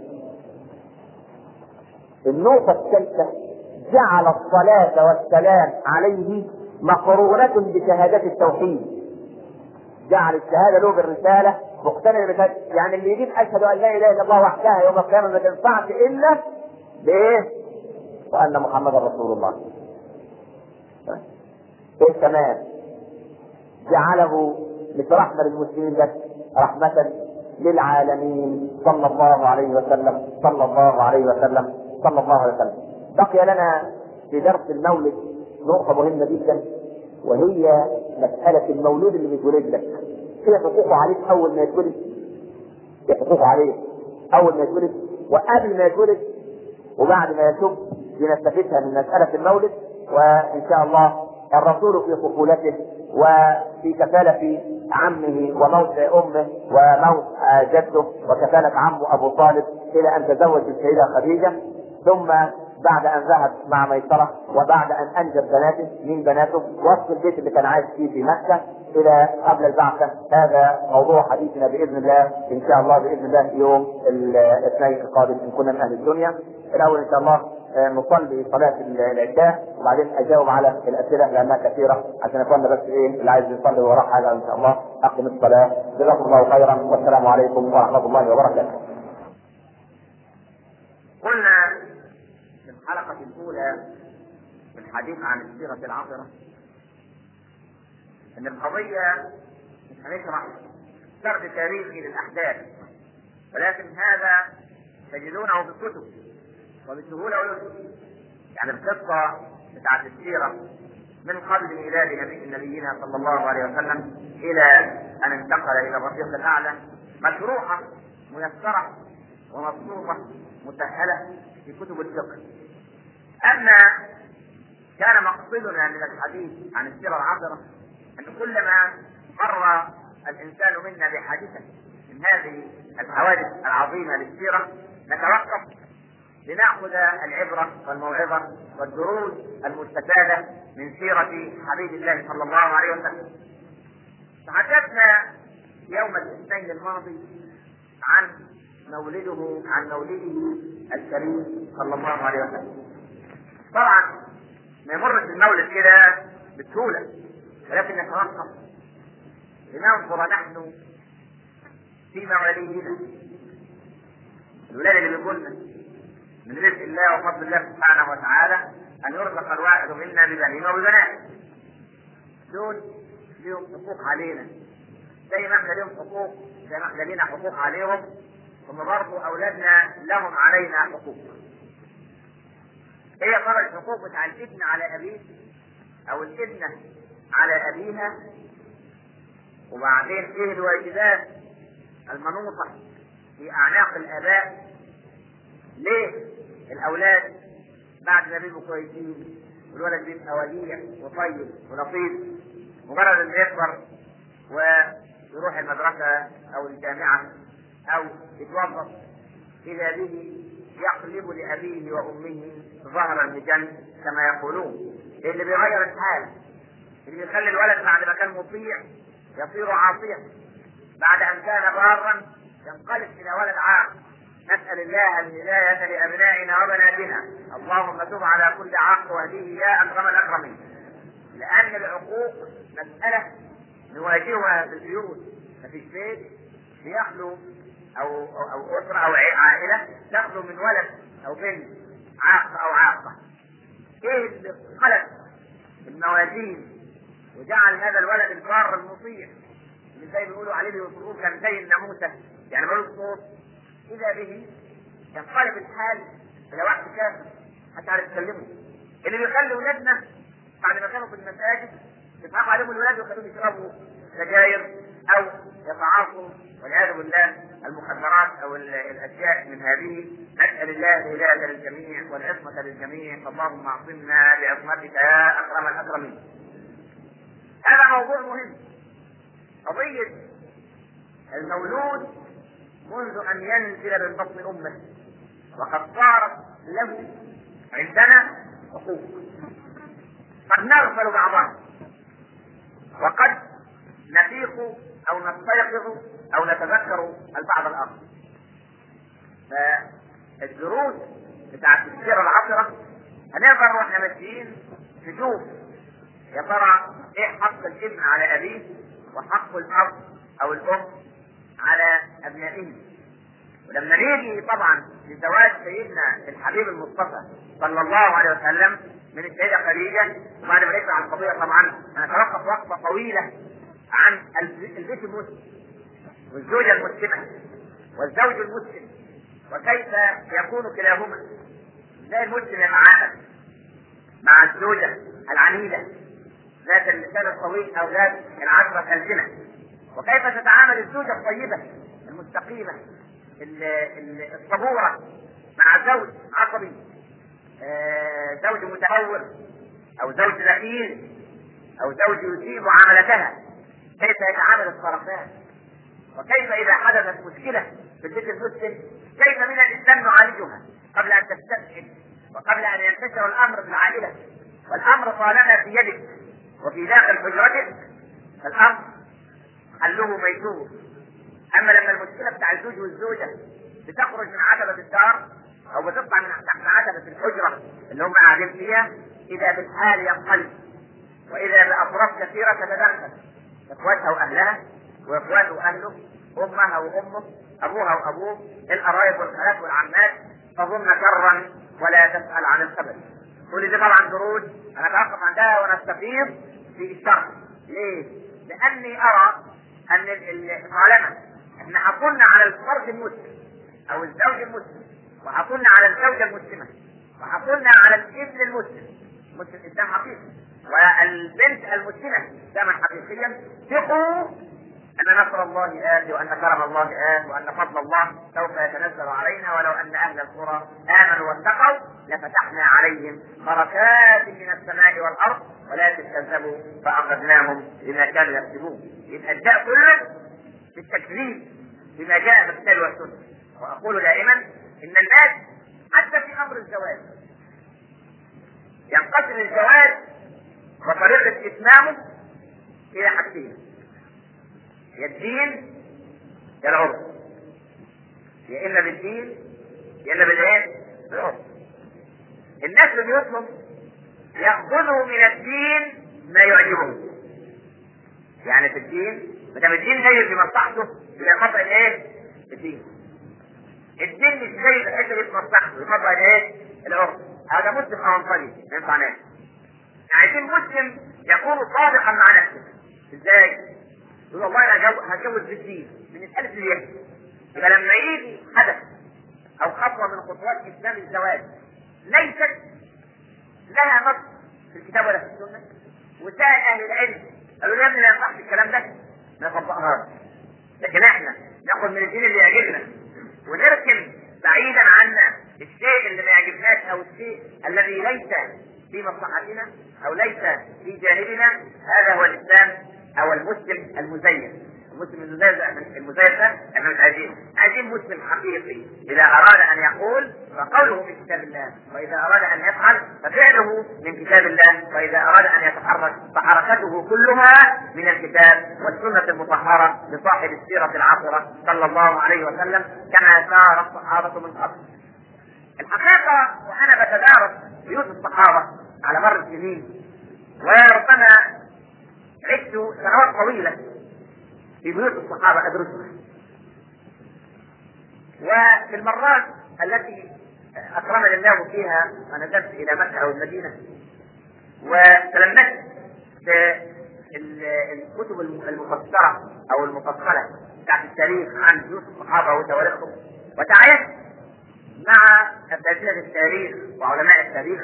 النقطة الثالثة جعل الصلاة والسلام عليه مقرونة بشهادة التوحيد. جعل الشهادة له بالرسالة مقترنة بشهادة يعني اللي يجيب أشهد أن لا إله إلا الله وحدها يوم القيامة ما تنفعش إلا بإيه؟ وأن محمدا رسول الله. إيه كمان؟ جعله مش رحمة للمسلمين بس رحمة للعالمين صلى الله عليه وسلم صلى الله عليه وسلم صلى الله عليه وسلم بقي لنا في درس المولد نقطة مهمة جدا وهي مسألة المولود اللي بيتولد لك هي حقوقه عليك أول ما يتولد هي حقوقه عليك أول ما يتولد وقبل ما يتولد وبعد ما يتوب لنستفيدها من مسألة المولد وإن شاء الله الرسول في طفولته وفي كفالة عمه وموت أمه وموت آه، جده وكفالة عمه أبو طالب إلى أن تزوج السيدة خديجة ثم بعد أن ذهب مع ميسرة وبعد أن أنجب بناته من بناته وصف البيت اللي كان عايش فيه في مكة إلى قبل البعثة هذا موضوع حديثنا بإذن الله إن شاء الله بإذن الله يوم الاثنين القادم إن كنا من أهل الدنيا الأول إن شاء الله آه، نصلي صلاة العشاء وبعدين أجاوب على الأسئلة لأنها كثيرة عشان إخواننا بس إيه اللي عايز يصلي وراه حاجة إن شاء الله أقم الصلاة جزاكم الله خيرا والسلام عليكم ورحمة الله وبركاته. قلنا في الحلقة الأولى في الحديث عن السيرة العطرة إن القضية مش هنشرح سرد تاريخي للأحداث ولكن هذا تجدونه في الكتب وبسهولة ويسر يعني القصة بتاعت السيرة من قبل ميلاد نبي نبينا صلى الله عليه وسلم إلى أن انتقل إلى الرفيق الأعلى مشروحة ميسرة ومبسوطة مسهلة في كتب الفقه أما كان مقصدنا من الحديث عن السيرة العطرة ان كلما مر الانسان منا بحادثه من هذه الحوادث العظيمه للسيره نتوقف لناخذ العبره والموعظه والدروس المستفاده من سيره حبيب الله صلى الله عليه وسلم. تحدثنا يوم الاثنين الماضي عن مولده عن مولده الكريم صلى الله عليه وسلم. طبعا ما يمرش المولد كده بسهوله ولكن نتوقف لننظر نحن في مواليدنا الولاد اللي بيقولنا من رزق الله وفضل الله سبحانه وتعالى ان يرزق الواحد منا ببنين وببنات دول ليهم حقوق علينا زي ما احنا ليهم حقوق زي ما احنا لينا حقوق عليهم ثم برضه اولادنا لهم علينا حقوق هي ترى الحقوق بتاع الابن على ابيه او الابنه على ابيها وبعدين ايه الواجبات المنوطه في اعناق الاباء ليه الاولاد بعد ما بيبقوا كويسين الولد بيبقى وديع وطيب ولطيف مجرد انه يكبر ويروح المدرسه او الجامعه او يتوظف اذا به يقلب لابيه وامه ظهر المجن كما يقولون اللي بيغير الحال اللي بيخلي الولد بعد ما كان مطيع يصير عاصيا بعد ان كان بارا ينقلب الى ولد عاق نسال الله الهدايه لابنائنا وبناتنا اللهم تب على كل عاق واهديه يا اكرم الاكرمين لان العقوق مساله نواجهها في البيوت ففي بيت بيخلو او او, أو اسره او عائله تخلو من ولد او بنت عاق او عاقه ايه اللي خلق الموازين وجعل هذا الولد البار المطيع اللي زي بيقولوا عليه بيوصفوه كان زي الناموسه يعني ملوش صوت اذا به ينقلب الحال الى واحد كافر حتى عارف تكلمه اللي بيخلي ولادنا بعد ما كانوا في المساجد يضحكوا عليهم الولاد ويخلوهم يشربوا سجاير او يتعاطوا والعياذ بالله المخدرات او الاشياء من هذه نسال الله الهدايه للجميع والعصمه للجميع اللهم اعصمنا بعصمتك يا اكرم الاكرمين. هذا موضوع مهم. قضيه المولود منذ ان ينزل من بطن امه وقد صارت له عندنا حقوق قد نغفل بعضها وقد نفيق او نستيقظ او نتذكر البعض الاخر فالدروس بتاعت السيره العطره هنقدر واحنا ماشيين نشوف يا ترى ايه حق الابن على ابيه وحق الاب او الام على ابنائه ولما نيجي طبعا لزواج سيدنا الحبيب المصطفى صلى الله عليه وسلم من السيده خديجه وبعد ما نقرا عن القضيه طبعا هنتوقف وقفه طويله عن البيت المسلم والزوجه المسلمه والزوج المسلم وكيف يكون كلاهما ازاي المسلم يتعامل مع الزوجه العنيده ذات اللسان الطويل او ذات العشره الزنا وكيف تتعامل الزوجه الطيبه المستقيمه الصبوره مع زوج عصبي آه زوج متهور او زوج ذكي او زوج يسيء معاملتها كيف يتعامل الطرفان وكيف اذا حدثت مشكله في البيت المسلم كيف من الاسلام نعالجها قبل ان تستفحل وقبل ان ينتشر الامر في العائله والامر طالما في يدك وفي داخل حجرتك فالامر حله ميسور اما لما المشكله بتاع الزوج والزوجه بتخرج من عتبه الدار او بتطلع من تحت عتبه الحجره اللي هم قاعدين فيها اذا بالحال ينقلب واذا باطراف كثيره تتدخل اخواتها واهلها واخواته واهله امها وامه ابوها وابوه القرايب والخالات والعمات تظن شرا ولا تسال عن الخبر كل دي طبعا دروس هنتوقف عندها ونستفيض في الشرح ليه؟ لاني ارى ان طالما احنا حصلنا على الفرد المسلم او الزوج المسلم وحصلنا على الزوجه المسلمه وحصلنا على الابن المسلم مسلم اسلام حقيقي والبنت المسلمه اسلاما حقيقيا ثقوا ان نصر الله آت وان كرم الله آت وان فضل الله سوف يتنزل علينا ولو ان اهل القرى امنوا واتقوا لفتحنا عليهم بركات من السماء والارض ولكن كذبوا فأخذناهم بما كانوا يكذبون يبقى الداء كله في التكذيب بما جاء في الكتاب والسنة وأقول دائما إن الناس حتى في أمر الزواج ينقسم الزواج وطريقة إتمامه إلى حاجتين يا الدين يا العرف يا إما بالدين يا إما بالإيه؟ بالعرف الناس اللي بيطلب يأخذوا من الدين ما يعجبهم يعني في الدين ما دام الدين جاي في مصلحته يبقى خطأ الايه؟ الدين الدين مش جاي في الحته دي في مصلحته يخطأ الايه؟ العرف هذا مسلم او منفرد ما ينفعناش عايزين مسلم يكون صادقا مع نفسه ازاي؟ يقول والله انا هتجوز بالدين من الالف للياء يبقى لما يجي حدث او خطوه من خطوات اسلام الزواج ليست لها نص في الكتاب ولا في السنه وسائل اهل العلم قالوا لي يا ابني لا يصح الكلام ده ما يطبقهاش لكن احنا ناخد من الدين اللي يعجبنا ونركن بعيدا عنا الشيء اللي ما يعجبناش او الشيء الذي ليس في مصلحتنا او ليس في جانبنا هذا هو الاسلام او المسلم المزين المسلم المزين المزين ده احنا مش عايزين عايزين مسلم حقيقي اذا اراد ان يقول فقوله من كتاب الله واذا اراد ان يفعل ففعله من كتاب الله واذا اراد ان يتحرك فحركته كلها من الكتاب والسنه المطهره لصاحب السيره العطره صلى الله عليه وسلم كما سار الصحابه من قبل الحقيقه وانا بتدارس بيوت الصحابه على مر السنين وربما عشت سنوات طويله في بيوت الصحابة أدرسها وفي المرات التي أكرمني الله فيها ونزلت إلى مكة أو المدينة وتلمست الكتب المفسرة أو المفصلة بتاعت التاريخ عن بيوت الصحابة وتواريخهم وتعايشت مع أساتذة التاريخ وعلماء التاريخ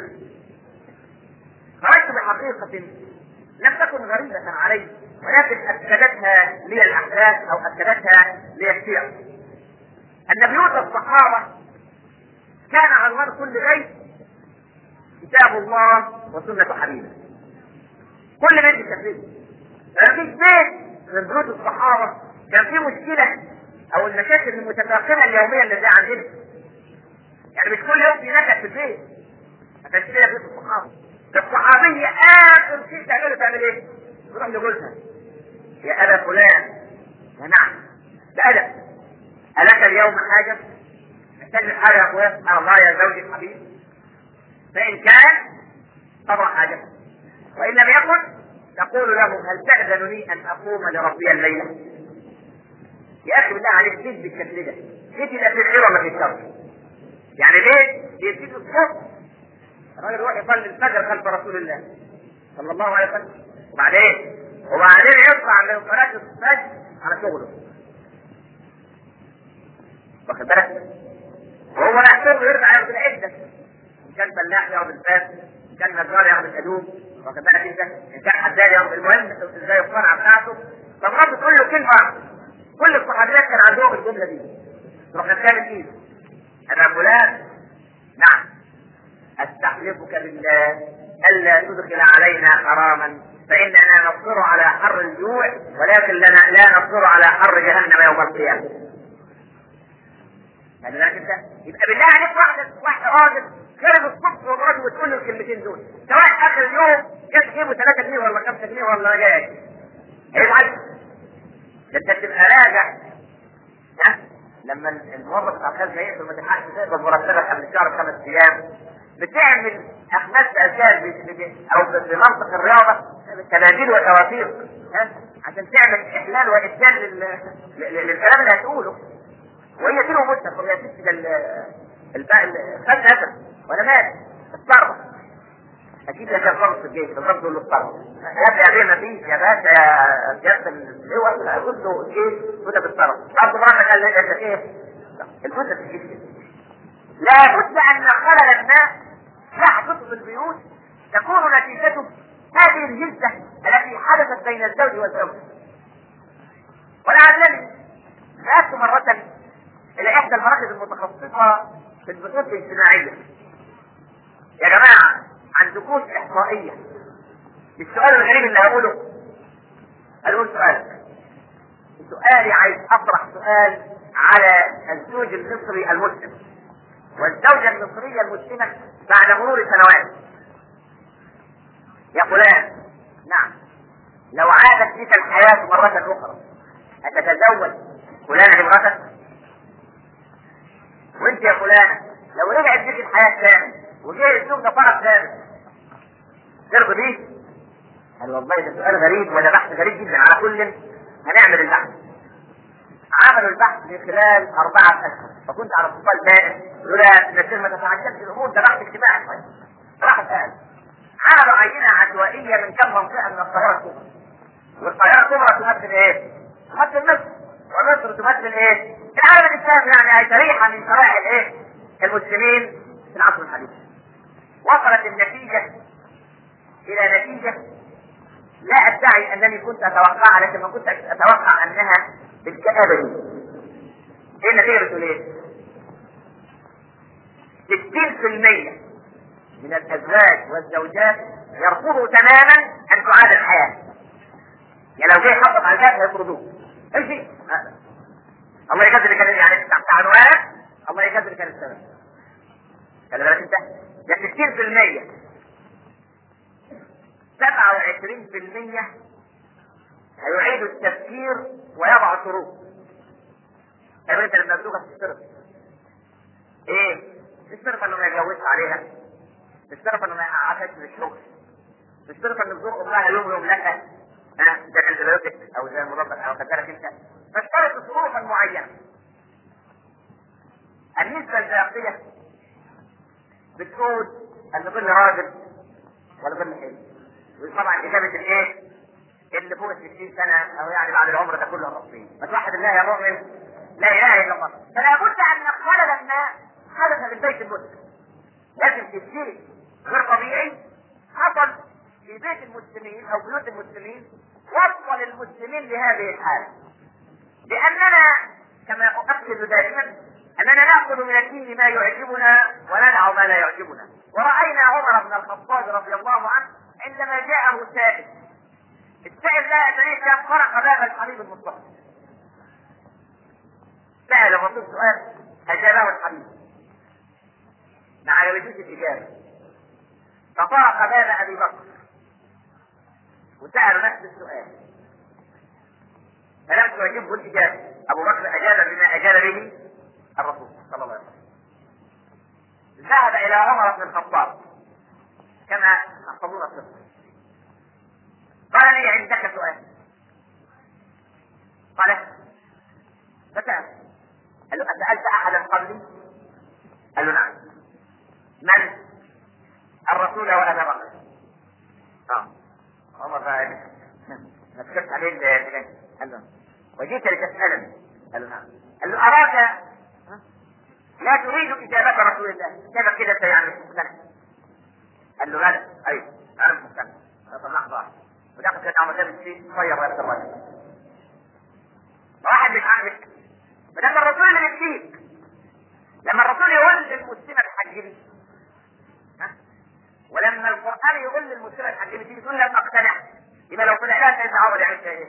خرجت بحقيقة لم تكن غريبة علي ولكن اكدتها لي الاحداث او اكدتها لي السير ان بيوت الصحابه كان عنوان كل بيت كتاب الله وسنه حبيبه كل بيت بتكلمه ما فيش بيت من بيوت الصحابه كان فيه مشكله او المشاكل المتفاقمه اليوميه اللي زي عندنا يعني مش كل يوم في نكد في البيت عشان كده بيوت الصحابه الصحابيه اخر شيء تعمله تعمل ايه؟ تروح لجوزها يا أبا فلان يا نعم ده أدب ألك اليوم حاجة؟ محتاج حاجة يا أخويا أسأل الله يا زوجي الحبيب فإن كان قضى حاجته وإن لم يكن تقول له هل تأذن لي أن أقوم لربي الليلة؟ يا أخي بالله عليك جد بالشكل ده جد لا في الخير ولا في الشر يعني ليه؟ بيزيد الصبح الراجل يروح يصلي الفجر خلف رسول الله صلى الله عليه وسلم وبعدين وبعدين يطلع من صلاة الفجر على شغله واخد بالك وهو يحسب يرجع ياخد العدة إن كان فلاح ياخد الفاس إن كان نجار ياخد الأدوب واخد بالك أنت إن كان حداد ياخد المهم إزاي الصنعة بتاعته فمراته تقول له كلمة كل الصحابيات كان عندهم الجملة دي تروح نتكلم فيه أنا فلان نعم أستحلفك بالله ألا تدخل علينا حراما فإننا نصبر على حر الجوع ولكن لنا لا نصبر على حر جهنم يوم القيامة. يعني ذلك انت يبقى بالله عليك واحد واحد راجل خرج الصبح ومراته وتقول له الكلمتين دول سواء اخر اليوم جاب جيبه 3 جنيه ولا 5 جنيه ولا جاي ازعل ده انت تبقى راجع ها لما الموظف بتاع الخزنه يقفل ما تلحقش تقبض مرتبك قبل الشهر بخمس ايام بتعمل اخماس اشياء او في منطق الرياضه تناديل وتوافيق عشان تعمل احلال وابدال للكلام اللي هتقوله وهي كده متفق وهي ست الباقي خد هدف وانا مالي اتصرف اكيد يا كان فرص الجيش بالظبط تقول له اتصرف يا ابني يا بيه ما فيش يا باشا يا سياده اللواء اقول له الجيش وانت بتتصرف برضه مره قال لي انت ايه؟ الفلوس في الجيش لابد ان خلل الناس يحدث في البيوت تكون نتيجته هذه الجلسة التي حدثت بين الزوج والزوج ولعلني ذهبت مرة إلى إحدى المراكز المتخصصة في البحوث الاجتماعية يا جماعة عندكوش إحصائية السؤال الغريب اللي هقوله هقول سؤال سؤالي عايز اطرح سؤال على الزوج المصري المسلم والزوجة المصرية المسلمة بعد مرور سنوات يا فلان نعم لو عادت بك الحياة مرة أخرى أتتزوج فلانة امرأتك وانت يا فلانة لو رجعت بك الحياة تاني وجاء الزوج ده فرق تاني ترضي بيه؟ قال والله ده سؤال غريب وده بحث غريب جدا على كل هنعمل البحث عملوا البحث في خلال أربعة أشهر فكنت على اتصال دائم لولا نسير ما تتعجبش الأمور ده بحث اجتماعي طيب راح قال عملوا عينة عشوائية من كم منطقة من القاهرة الكبرى والقاهرة الكبرى تمثل إيه؟ تمثل مصر ومصر تمثل إيه؟ العالم الإسلامي يعني شريحة من شرائح الإيه؟ المسلمين في العصر الحديث وصلت النتيجة إلى نتيجة لا أدعي أنني كنت أتوقعها لكن ما كنت أتوقع أنها بالكآبة دي. إيه النتيجة بتقول إيه؟ 60% من الأزواج والزوجات يرفضوا تماما أن تعاد الحياة. يعني لو جه يخبط على الباب هيطردوه. امشي. الله يكذب كان يعني تحت عنوان الله يكذب كان السبب. خلي بالك أنت ده 60% 27% هيعيد التفكير ويضع شروط. طيب انت لما تزوجك تشترط. ايه؟ تشترط انه ما يتجوزش عليها. تشترط انه ما يقعدش من الشغل. تشترط انه تزور امها يوم يوم لا. ها زي الانتبيوتك او زي المضاد او كذلك انت. تشترط ظروفا معينه. النسبة الباقية بتقول ان كل راجل ولا كل حلو. وطبعا إجابة الإيه؟ اللي فوق ال 60 سنة أو يعني بعد العمر ده كله الرصين. ما توحد الله يا مؤمن لا إله إلا الله. فلا بد أن خللا ما حدث في البيت المسلم. لكن في شيء غير طبيعي حصل في بيت المسلمين أو بيوت المسلمين وصل المسلمين لهذه الحالة. لأننا كما أؤكد دائما أننا نأخذ من الدين ما يعجبنا وندع ما لا يعجبنا. ورأينا عمر بن الخطاب رضي الله عنه عندما جاءه سائل السائل لا يدري كم فرق باب الحبيب المصطفى سأل الرسول سؤال أجابه الحبيب ما عجبتوش الإجابة فطرق باب أبي بكر وسأل نفس السؤال فلم تعجبه الإجابة أبو بكر أجاب بما أجاب به الرسول صلى الله عليه وسلم ذهب إلى عمر بن الخطاب كما تحفظون القصة قال لي عندك سؤال قال فسأل قال له أسألت أحدا قبلي؟ قال له نعم من؟ الرسول وأنا بكر اه عمر بقى ما تكتبت عليه الكلام قال له وجئت لتسألني قال له نعم قال له أراك لا تريد إجابة رسول الله كيف كده أنت يعني مش مقتنع قال له بلى ايوه انا مش مقتنع طب لحظه ودخل سيدنا عمر جاب الشيء صير وقت الرجل واحد مش عارف لما الرسول اللي يكفيك لما الرسول يقول للمسلمه الحجبي ها ولما القران يقول للمسلمه الحجبي تيجي تقول لم اقتنع يبقى لو طلع لها سيدنا عمر يعمل فيها ايه؟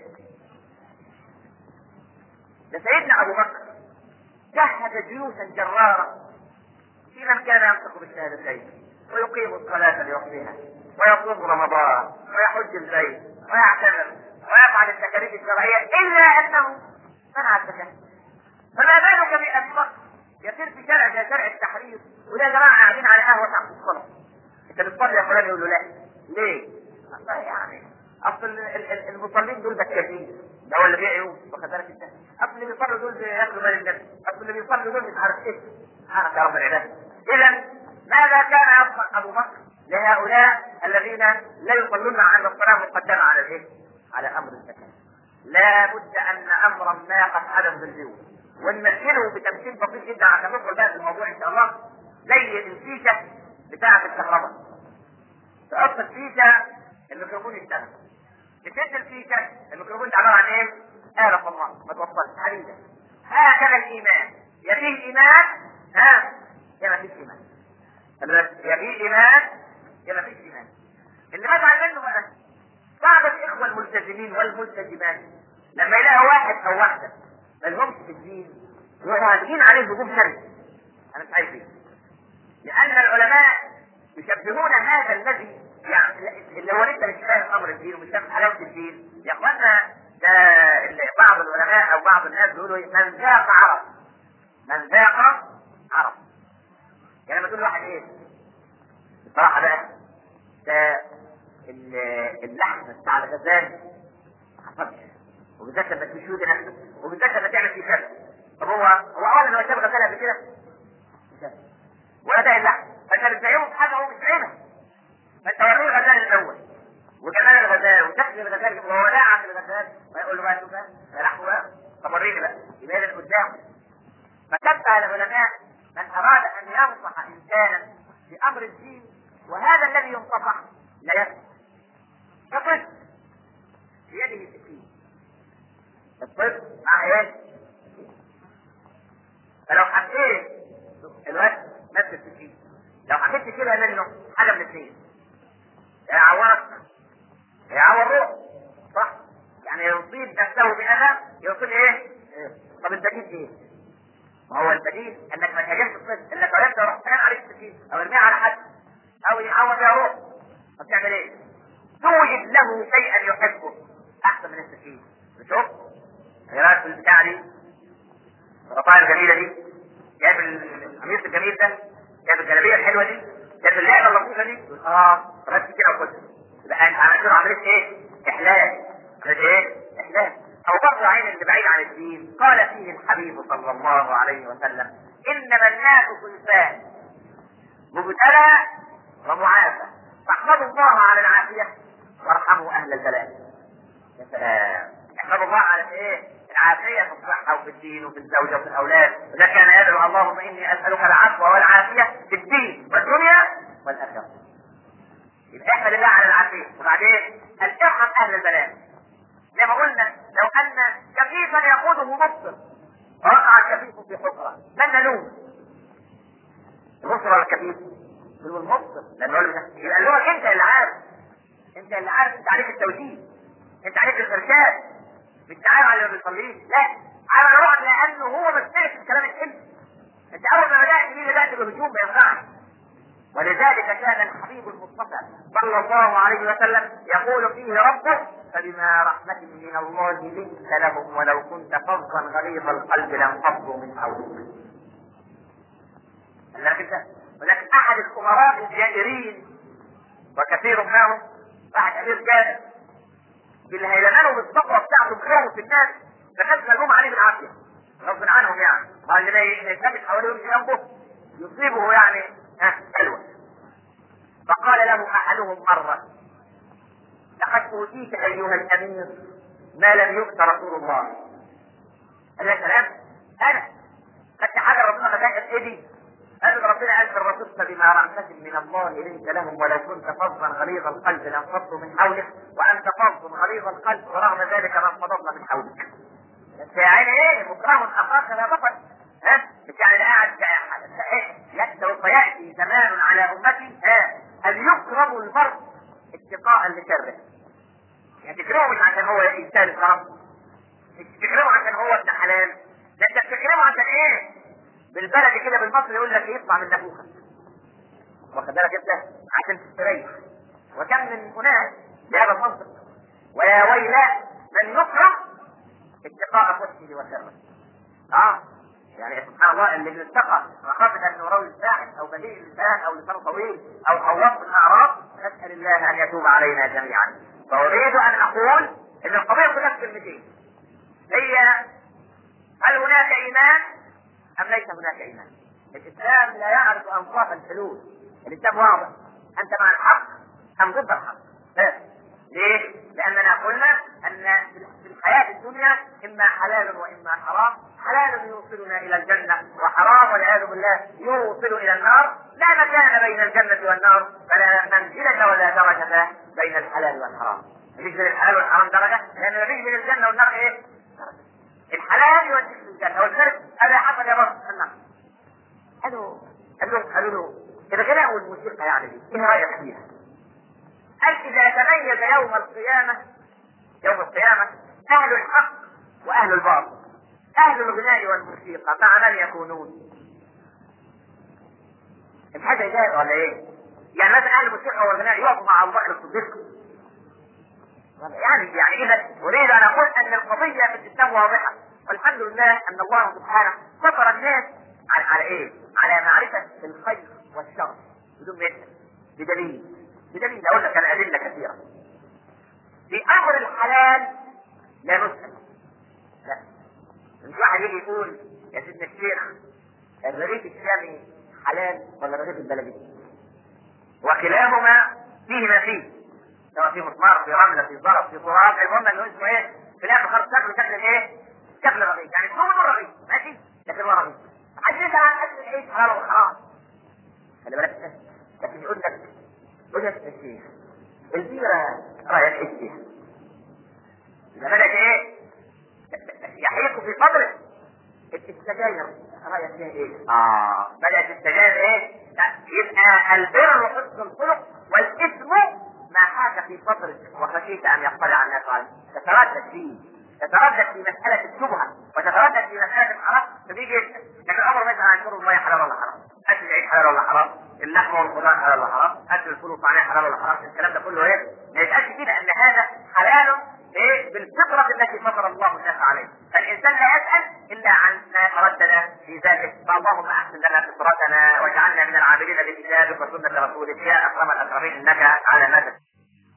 ده سيدنا ابو بكر جهز جيوشا جراره في من كان ينطق بالشهادتين ويقيم الصلاة لوقتها ويصوم رمضان ويحج البيت ويعتمر ويفعل التكاليف الشرعية إلا أنه منع الزكاة فما بالك بأبي بكر يصير في شرع زي شرع التحرير وده جماعة قاعدين على قهوة تحت الصلاة أنت بتصلي يا فلان يقول له لا ليه؟ والله يعني أصل المصلين دول بكاتين ده هو اللي بيعيوا واخد بالك أنت أصل اللي بيصلوا دول بياكلوا مال الناس أصل اللي بيصلوا دول مش عارف إيه سبحانك يا رب العباد إذا ماذا كان يصنع ابو بكر لهؤلاء الذين لا يصلون عن الصلاه مقدمه على الايه؟ على امر الزكاه. لا بد ان امرا ما قد حدث بالجيوب ونمثله بتمثيل بسيط جدا عشان ندخل بقى في الموضوع ان شاء الله زي الفيشه بتاعه الكهرباء. تحط الفيشه الميكروفون يشتغل. تشد الفيشه الميكروفون ده عباره عن ايه؟ آلة الله ما توصلش حديده. هكذا الايمان يا فيه ايمان ها يا ما فيش ايمان. يا في ايمان يا ما فيش ايمان اللي بزعل منه بقى والملتزمين والملتزمات لما يلاقوا واحد او واحده ما لهمش في الدين يروحوا هاجمين عليه هجوم شرعي انا مش عايز ايه لان العلماء يشبهون هذا الذي يعني اللي هو لسه مش فاهم امر الدين ومش فاهم حلاوه الدين يا اخوانا ده اللي بعض العلماء او بعض الناس بيقولوا إيه؟ من ذاق عرف من ذاق عرف يعني لما تقول واحد ايه بصراحه بقى ده ال- اللحم بتاع الغزال ما حصلش وبالذات لما تشوي نفسه وبالذات لما تعمل فيه كذا طب هو هو اولا هو شاف غزال قبل كده؟ مش شاف. ولا ده اللحم فانت بتبيعه بحاجه هو مش فاهمها فانت وريه الغزال الاول وجمال الغزال وشكل الغزال وهو لاعب الغزال ويقول له بقى شوف بقى ده لحمه بقى طب وريني بقى يبقى ده قدامه فشبه العلماء من اراد ان ينصح انسانا بامر الدين وهذا الذي ينصح لا يفهم فطفل بيده سكين الطفل مع ايه؟ فلو حبيت الواد نفس السكين لو حبيت تشيلها منه حاجه من الاثنين يعورك يعور روح صح يعني يصيب نفسه بأذى يصيب ايه؟ طب البديل ايه؟ ما هو البديل انك ما تهاجمش الطفل انك عرفت روح كان عليك السكين او ارميها على حد او يعور فيها روح طب تعمل ايه؟ توجد له شيئا يحبه احسن من السكين شوف ايه رايك في البتاع دي؟ الرطاية الجميلة دي جايب القميص الجميل ده جايب الجلابية الحلوة دي جايب اللعبة اللطيفة دي اه ركز كده وخد يبقى انت عملت له عملية ايه؟ احلال عملية ايه؟ احلال او برضه عين اللي بعيد عن الدين قال فيه الحبيب صلى الله عليه وسلم انما الناس صنفان مبتلى ومعافى فاحمدوا الله على العافية وارحموا اهل البلاء يا سلام احمدوا الله على ايه؟ العافية في الصحة وفي الدين وفي الزوجة وفي الأولاد وده كان يدعو اللهم إني أسألك العفو والعافية في الدين والدنيا والآخرة يبقى احمد الله على العافية وبعدين أن ارحم أهل البلاء زي ما قلنا لو أن كفيفا يقوده مبصر وقع الكفيف في حفرة من نلوم؟ المبصر ولا الكفيف؟ هو المبصر لأنه يبقى اللي هو أنت اللي عارف أنت اللي عارف أنت عليك التوجيه أنت عليك الإرشاد مش عارف على اللي بيصليه لا عارف الرعب لانه هو ما سمعش الكلام الحلو انت اول ما بدات مين بدات بالهجوم ما ينفعش ولذلك كان الحبيب المصطفى صلى الله عليه وسلم يقول فيه ربه فبما رحمة من الله لنت لهم ولو كنت فظا غليظ القلب لانفضوا من حولك. لكن ولكن احد الامراء الجائرين وكثير منهم واحد امير جائر بالهيلمان وبالتقوى بتاعته بخيره في الناس فكانت ملوم عليه بالعافيه غصب عنهم يعني قال اللي يثبت حواليه ويمشي جنبه يصيبه يعني ها حلوه فقال له احدهم مره لقد اوتيت ايها الامير ما لم يؤت رسول الله قال يا سلام انا خدت حاجه ربنا خدها في ايدي قال ربنا قال في الرسول فبما رحمة من الله لنت لهم ولو كنت فظا غليظ القلب لانفضوا من حولك وانت فظ غليظ القلب ورغم ذلك ما انفضضنا من حولك. انت يا عيني ايه مكرم اخاك لا بطل ها مش يعني قاعد سوف ياتي زمان على امتي ها ان يكرم المرء اتقاء لشره. يعني تكرمه مش عشان هو انسان كرم مش تكرمه عشان هو ابن حلال ده انت بتكرمه عشان ايه؟ بالبلد كده بالمصري يقول لك يطلع من نافوخك واخد بالك انت عشان تستريح وكم من اناس بهذا المنطق ويا ويلا من يكره اتقاء قدسه وسره اه يعني سبحان الله اللي اتقى مخافة انه راوي الفاحش او بذيء اللسان او لسان طويل او حواط الاعراض نسال الله ان يتوب علينا جميعا فاريد ان اقول ان القضيه كلها في كلمتين هي هل هناك ايمان ام ليس هناك ايمان الاسلام لا يعرف انصاف الحلول الاسلام واضح انت مع الحق ام ضد الحق بس ليه؟ لاننا قلنا ان في الحياه الدنيا اما حلال واما حرام حلال يوصلنا الى الجنه وحرام والعياذ بالله يوصل الى النار لا مكان بين الجنه والنار فلا منزله ولا درجه بين الحلال والحرام مفيش بين الحلال والحرام درجه لان مفيش بين الجنه والنار ايه؟ الحلال يوديك للجنه والشرك هذا حصل يا رب النار قالوا قالوا قالوا له الغناء والموسيقى يعني دي ايه رايك فيها؟ قال اذا تميز يوم القيامه يوم القيامة أهل الحق وأهل الباطل أهل الغناء والموسيقى مع من يكونون؟ الحاجة جاهز ولا إيه؟ يعني مثلا أهل الموسيقى والغناء يقفوا مع أبو بكر الصديق يعني يعني إذا أريد أن أقول أن القضية في الإسلام واضحة والحمد لله أن الله سبحانه فطر الناس على, على إيه؟ على معرفة الخير والشر بدون مثل بدليل بدليل أقول لك الأدلة كثيرة في أمر الحلال لا نسأل لا مش واحد يجي يقول يا سيدنا الشيخ الرغيف الشامي حلال ولا الرغيف البلدي وكلاهما فيه ما فيه سواء في مسمار في رمله في ظرف في تراب المهم انه اسمه ايه في الاخر خالص شكله شكل ايه؟ شكل رغيف يعني هو من الرغيف ماشي لكن هو رغيف عشان يسال عن اكل العيش حلال ولا حرام خلي بالك لكن يقول لك يقول لك يا شيخ البيرة رايك ايش فيها؟ إذا بدأت ايه؟ يحيق في صدرك السجاير رايك فيها ايه؟ اه بدأت السجاير ايه؟ يبقى البر حسن الخلق والاثم ما حاك في صدرك وخشيت ان يطلع الناس عليه تتردد فيه تتردد في مسألة الشبهة وتتردد في مسألة الحرام فبيجي لكن الأمر مثلا عن شرب المية حلال ولا حرام؟ أكل العيش حلال ولا حرام؟ اللحم والخضار حلال ولا حرام؟ أكل الفول والطعمية حلال ولا حرام؟ الكلام ده كله إيه؟ ما يبقاش كده أن هذا حلال إيه؟ بالفطرة التي فطر الله الناس عليها، فالإنسان لا يسأل إلا عن ما تردد في ذلك، فاللهم أحسن لنا فطرتنا واجعلنا من العابدين بكتابك وسنة رسولك يا أكرم الأكرمين إنك على ما تشاء.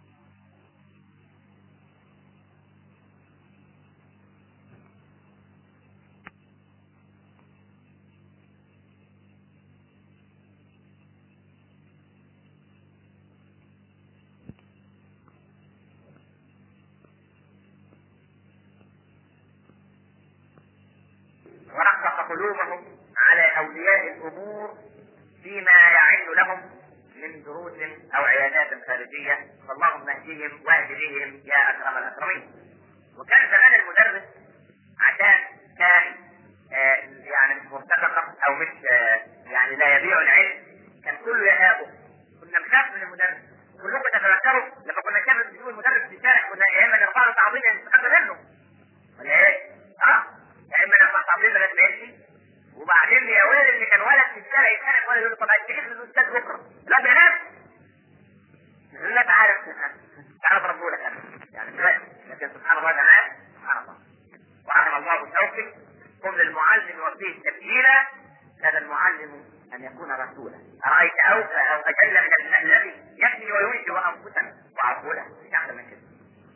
ورقق قلوبهم على اولياء الامور فيما يعن لهم من دروس او عيادات خارجيه فاللهم اهدهم واهد بهم يا اكرم الاكرمين. وكان زمان المدرس عشان كان آه يعني مش مرتزقه او مش آه يعني لا يبيع العلم كان كله يهابه كنا نخاف من المدرس كلكم تتذكروا لما كنا كنا بنجيب المدرس في الشارع كنا يا اما نرفع له تعظيم يعني نستخبى منه ولا ايه؟ اه يا اما نرفع تعظيم لغايه ما يمشي وبعدين يا ولد اللي كان ولد في الشارع يتخانق ولا يقول له طب هتجيب الاستاذ بكره لا بينام يقول لك عارف تعرف ربنا لك يعني دلوقتي لكن سبحان الله ده عارف سبحان الله ورحم الله بشوقك قم للمعلم وفيه تبجيلا كان المعلم ان يكون رسولا ارايت اوفى او اجل من الذي يبني وينشئ انفسا وعقولا مش احسن من كده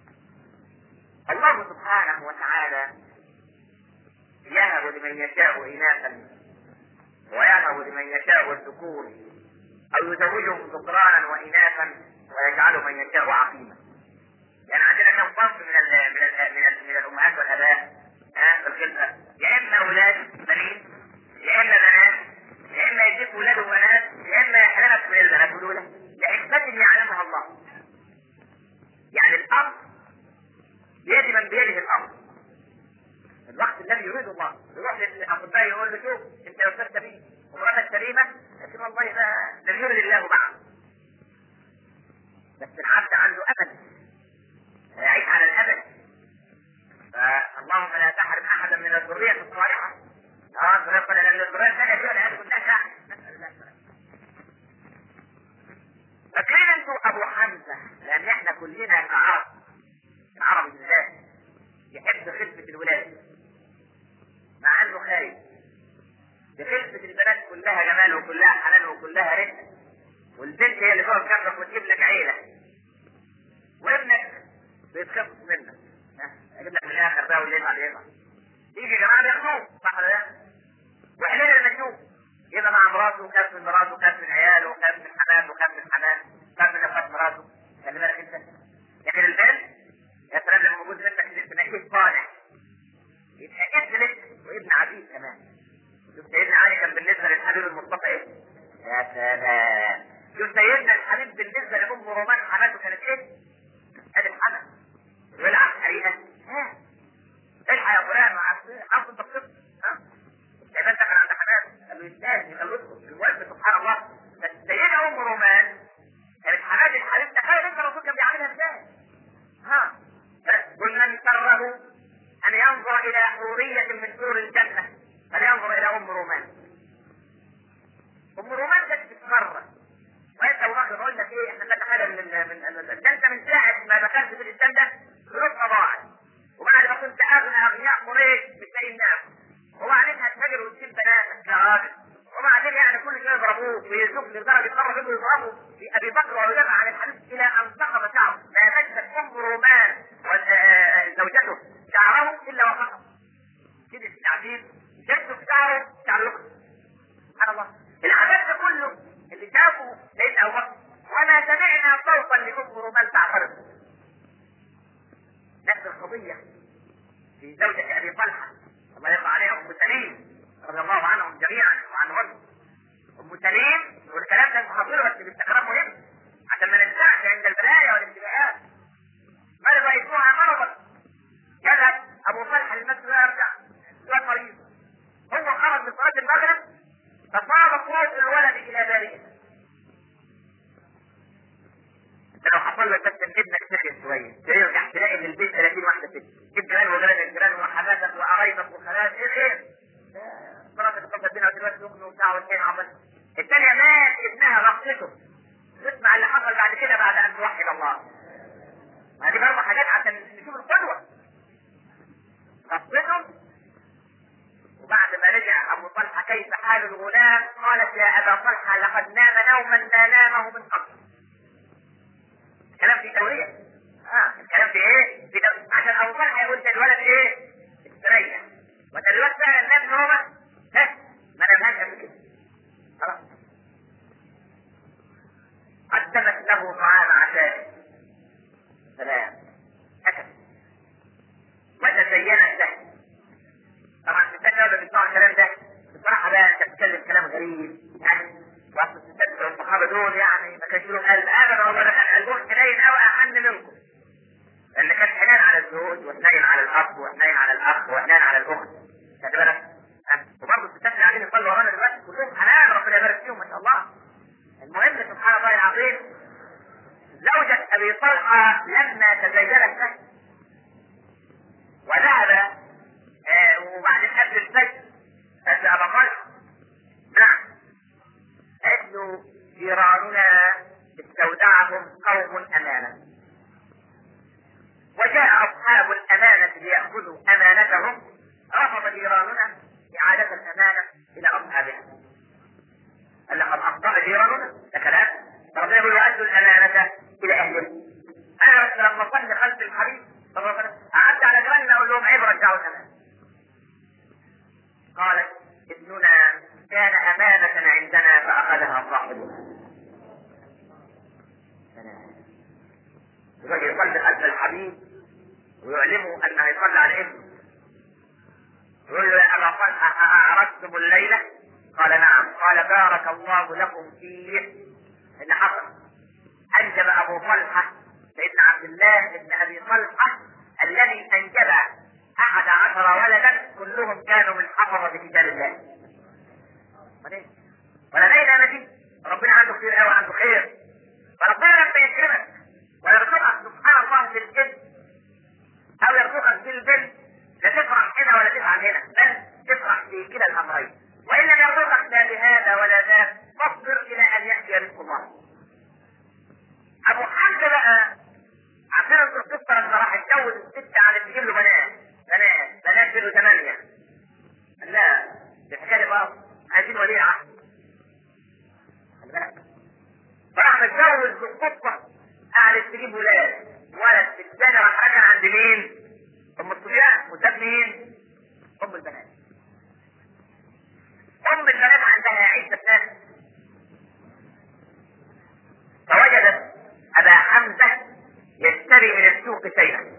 الله سبحانه وتعالى يهب لمن يشاء اناثا ويهب لمن يشاء الذكور او يزوجهم ذكرانا واناثا ويجعل من يشاء عقيما يعني عندنا كم صنف من ال من ال من, ال من الامهات والاباء ها في الخلفه يا اما اولاد بنين يا اما بنات يا اما يجيب ولاد وبنات يا اما يحرمك من البنات الاولى لحكمه يعلمها الله يعني الامر بيد من بيده الامر الوقت الذي يريد الله يروح للاطباء يقول له شوف انت يا استاذ سليم ومراتك سليمه لكن والله ده لم يرد الله معه بس العبد عنده امل يعيش على الابد فاللهم لا تحرم احدا من الذريه الصالحه اه ربنا لان الذريه الثانيه دي ولا كلها شعب نسال الله السلامه فاكرين انتوا ابو حمزه لان احنا كلنا كعرب العرب بالذات يحب خلفه الولاده مع انه خايف بخلفه البنات كلها جمال وكلها حنان وكلها رزق والبنت هي اللي تقعد جنبك وتجيب لك عيله وابنك بيتخفف منك اجيب لك من الاخر بقى والليل بعد يطلع يجي جماعه بياخدوه صح ولا لا؟ واحنا اللي نشوف يبقى مع مراته وخاف من مراته وخاف من عياله وخاف من حماته وخاف من حماه خاف من اخوات مراته خلي بالك انت لكن البنت يا سلام لما موجود بنتك تنقيه صالح يبقى ابن لك وابن عزيز كمان شوف سيدنا علي كان بالنسبه للحبيب المصطفى ايه؟ يا سلام شوف سيدنا الحبيب بالنسبه لام رومان حماته كانت ايه؟ ادي الحمى ويلعب حريقه ها الحق يا فلان عارف انت الطفل ها؟ يا انت كان عند حماد قال له يستاهل قال له اسكت المهم سبحان الله بس سيدنا ام رومان كانت حماد الحبيب تخيل انت الرسول كان بيعملها ازاي؟ ها يضرب لدرجه مره فضلوا يضربوا في ابي بكر ويدافع عن الحديث الى ان سقط شعره ما مست ام رومان زوجته شعره الا وسقط كده التعبير جد في شعره شعر لقط سبحان الله العذاب ده كله اللي شافه سيدنا ابو بكر وما سمعنا صوتا لام رومان تعترض نفس القضيه في زوجة ابي طلحه الله يرضى عليها ام سليم رضي الله عنهم جميعا وعنهن ام سليم والكلام ده خطير بس باستقرار مهم عشان ما ننساش عند البلايا والابتلاءات مرض يسمعها مرضا يذهب ابو طلحه للمسجد ويرجع هو مريض هو خرج من صلاه المغرب فصار صوت الولد الى بارئه لو حصل لك بس ان ابنك سخن شويه ترجع تلاقي في البيت 30 واحده ست الجيران وولاد الجيران وحماتك وقرايبك وخالات ايه خير مرات تتصل بينا دلوقتي ابنه وبتاع واثنين عمل الثانيه مات ابنها رقصته تسمع اللي حصل بعد كده بعد ان توحد الله هذه برضه حاجات عشان نشوف القدوه رقصته وبعد ما رجع ابو طلحه كيف حال الغلام قالت يا ابا طلحه لقد نام نوما ما نامه من قبل الكلام في توريه اه الكلام في ايه؟ في تورية. عشان ابو طلحه يقول ده الولد ايه؟ استريح وده الولد فعلا نام نومه ها ما نامهاش قبل كده خلاص قدمت له طعام عشاء سلام اكل وتزينت له طبعا الستات لو بيسمعوا الكلام ده بصراحه بقى انت بتتكلم كلام غريب يعني واصل الستات والصحابه دول يعني ما كانش لهم قلب ابدا والله ده كان قلبهم حنين قوي احن منكم لان كان حنين على الزوج وحنين على الاب وحنين على الاخ وحنين على الاخت خلي بالك ها؟ وبرضه الستات اللي قاعدين يصلوا ورانا دلوقتي كلهم حنان ربنا يبارك فيهم ما شاء الله المهم سبحان الله العظيم زوجة ابي طلحه لما تزينت له وذهب آه وبعدين قبل الفجر قال ابا طلحه نعم قالت له جيراننا استودعهم قوم امانه وجاء اصحاب الامانه لياخذوا امانتهم رفض جيراننا اعاده الامانه الى اصحابها قال لقد اخطا جيراننا ده كلام ربنا يقول وادوا الامانه الى اهلها انا بس لما صلي خلف الحبيب صلى الله عليه وسلم قعدت على جيراننا اقول لهم عيب رجعوا الامانه قالت ابننا كان أمانة عندنا فأخذها صاحبنا الرجل يصلي خلف الحبيب ويعلمه أنه يصلي على ابنه يقول له يا أبا طلحة أعرفتم الليلة؟ قال نعم قال بارك الله لكم فيه اللي حصل أنجب أبو طلحة سيدنا عبد الله بن أبي طلحة الذي أنجب أحد عشر ولدا كلهم كانوا من حفظة كتاب الله. ولدينا نبي ربنا عنده خير قوي عنده خير. فربنا لما يكرمك ويرزقك سبحان الله بالجد أو يرزقك بالبنت لا تفرح هنا ولا تفعل هنا بل تفرح في كلا الأمرين. وإن لم يرزقك لا بهذا ولا ذاك فاصبر إلى أن يأتي رزق الله. أبو حمزة بقى عشان القصة لما راح يتجوز الست على تجيب له بنات بنات بنات له ثمانية لا دي حكاية بقى عايزين ولي عهد خلي بالك فراح متجوز بالصدفة قعدت تجيب ولاد ولد الثاني راح رجع عند مين؟ أم الصبيان وساب مين؟ أم البنات أم البنات عندها عدة ناس فوجدت أبا حمزة يشتري من السوق شيئا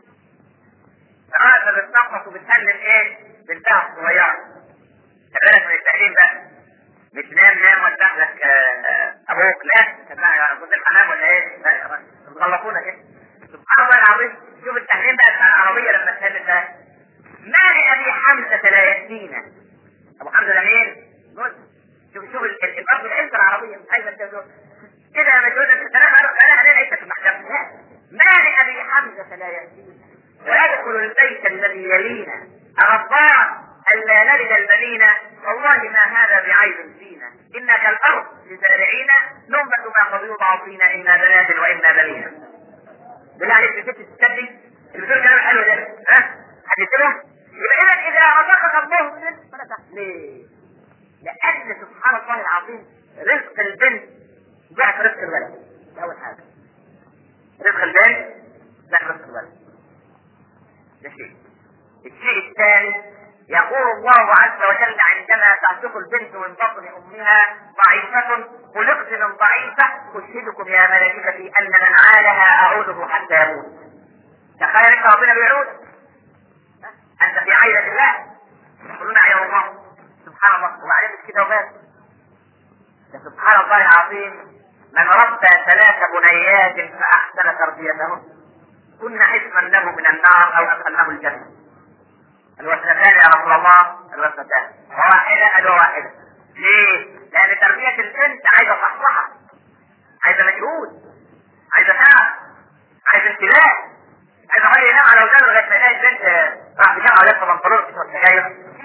فقال بتنقص وبتهلل ايه؟ بنتها الصغيرة بالك من التهليل بقى مش نام نام ولا لك ابوك لا كان كنت الحمام ولا ايه؟ لا مغلطونا كده سبحان الله العظيم شوف التهليل بقى بتاع العربية لما تهلل ده ما لأبي حمزة لا يأتينا أبو حمزة ده مين؟ شوف شوف برضه العلم العربية مش عايزة كده يا مجهود انت كلام انا انا عيشة في المحكمة لا ما لأبي حمزة لا يأتينا ويدخل البيت الذي يلينا أرضاع ألا نلد المدينة والله ما هذا بعيب فينا إنا كالأرض لزارعينا ننبت ما قد يوضع فينا إنا بنات وإنا بنينا بالله عليك في ست تستدي اللي بتقول كلام حلو ده ها هتكتبه يبقى إذا إذا رزقك الله من فلا ليه؟ لأن سبحان الله العظيم رزق البنت ضعف رزق الولد دي اول حاجه رزق البنت ضعف رزق الولد ده شيء الشيء الثاني يقول الله عز وجل عندما تعتق البنت من بطن امها ضعيفة خلقت من ضعيفة اشهدكم يا ملائكتي ان من عالها اعوده حتى يموت تخيل انت ربنا بيعود انت في عينة الله يقولون يا الله سبحان الله وبعدين مش كده وبس ده سبحان الله العظيم من ربى ثلاث بنيات فاحسن تربيتهن كن حسما له من النار او ادخلناه الجنه الوثنتان يا رسول الله الوثنتان واحدة أدوة واحدة ليه؟ لأن تربية البنت عايزة صحصحة عايزة مجهود عايزة تعب عايزة انتباه عايزة راجل ينام على ودانه لغاية ما يلاقي البنت راح تجمع ولاد في بنطلون في سجاير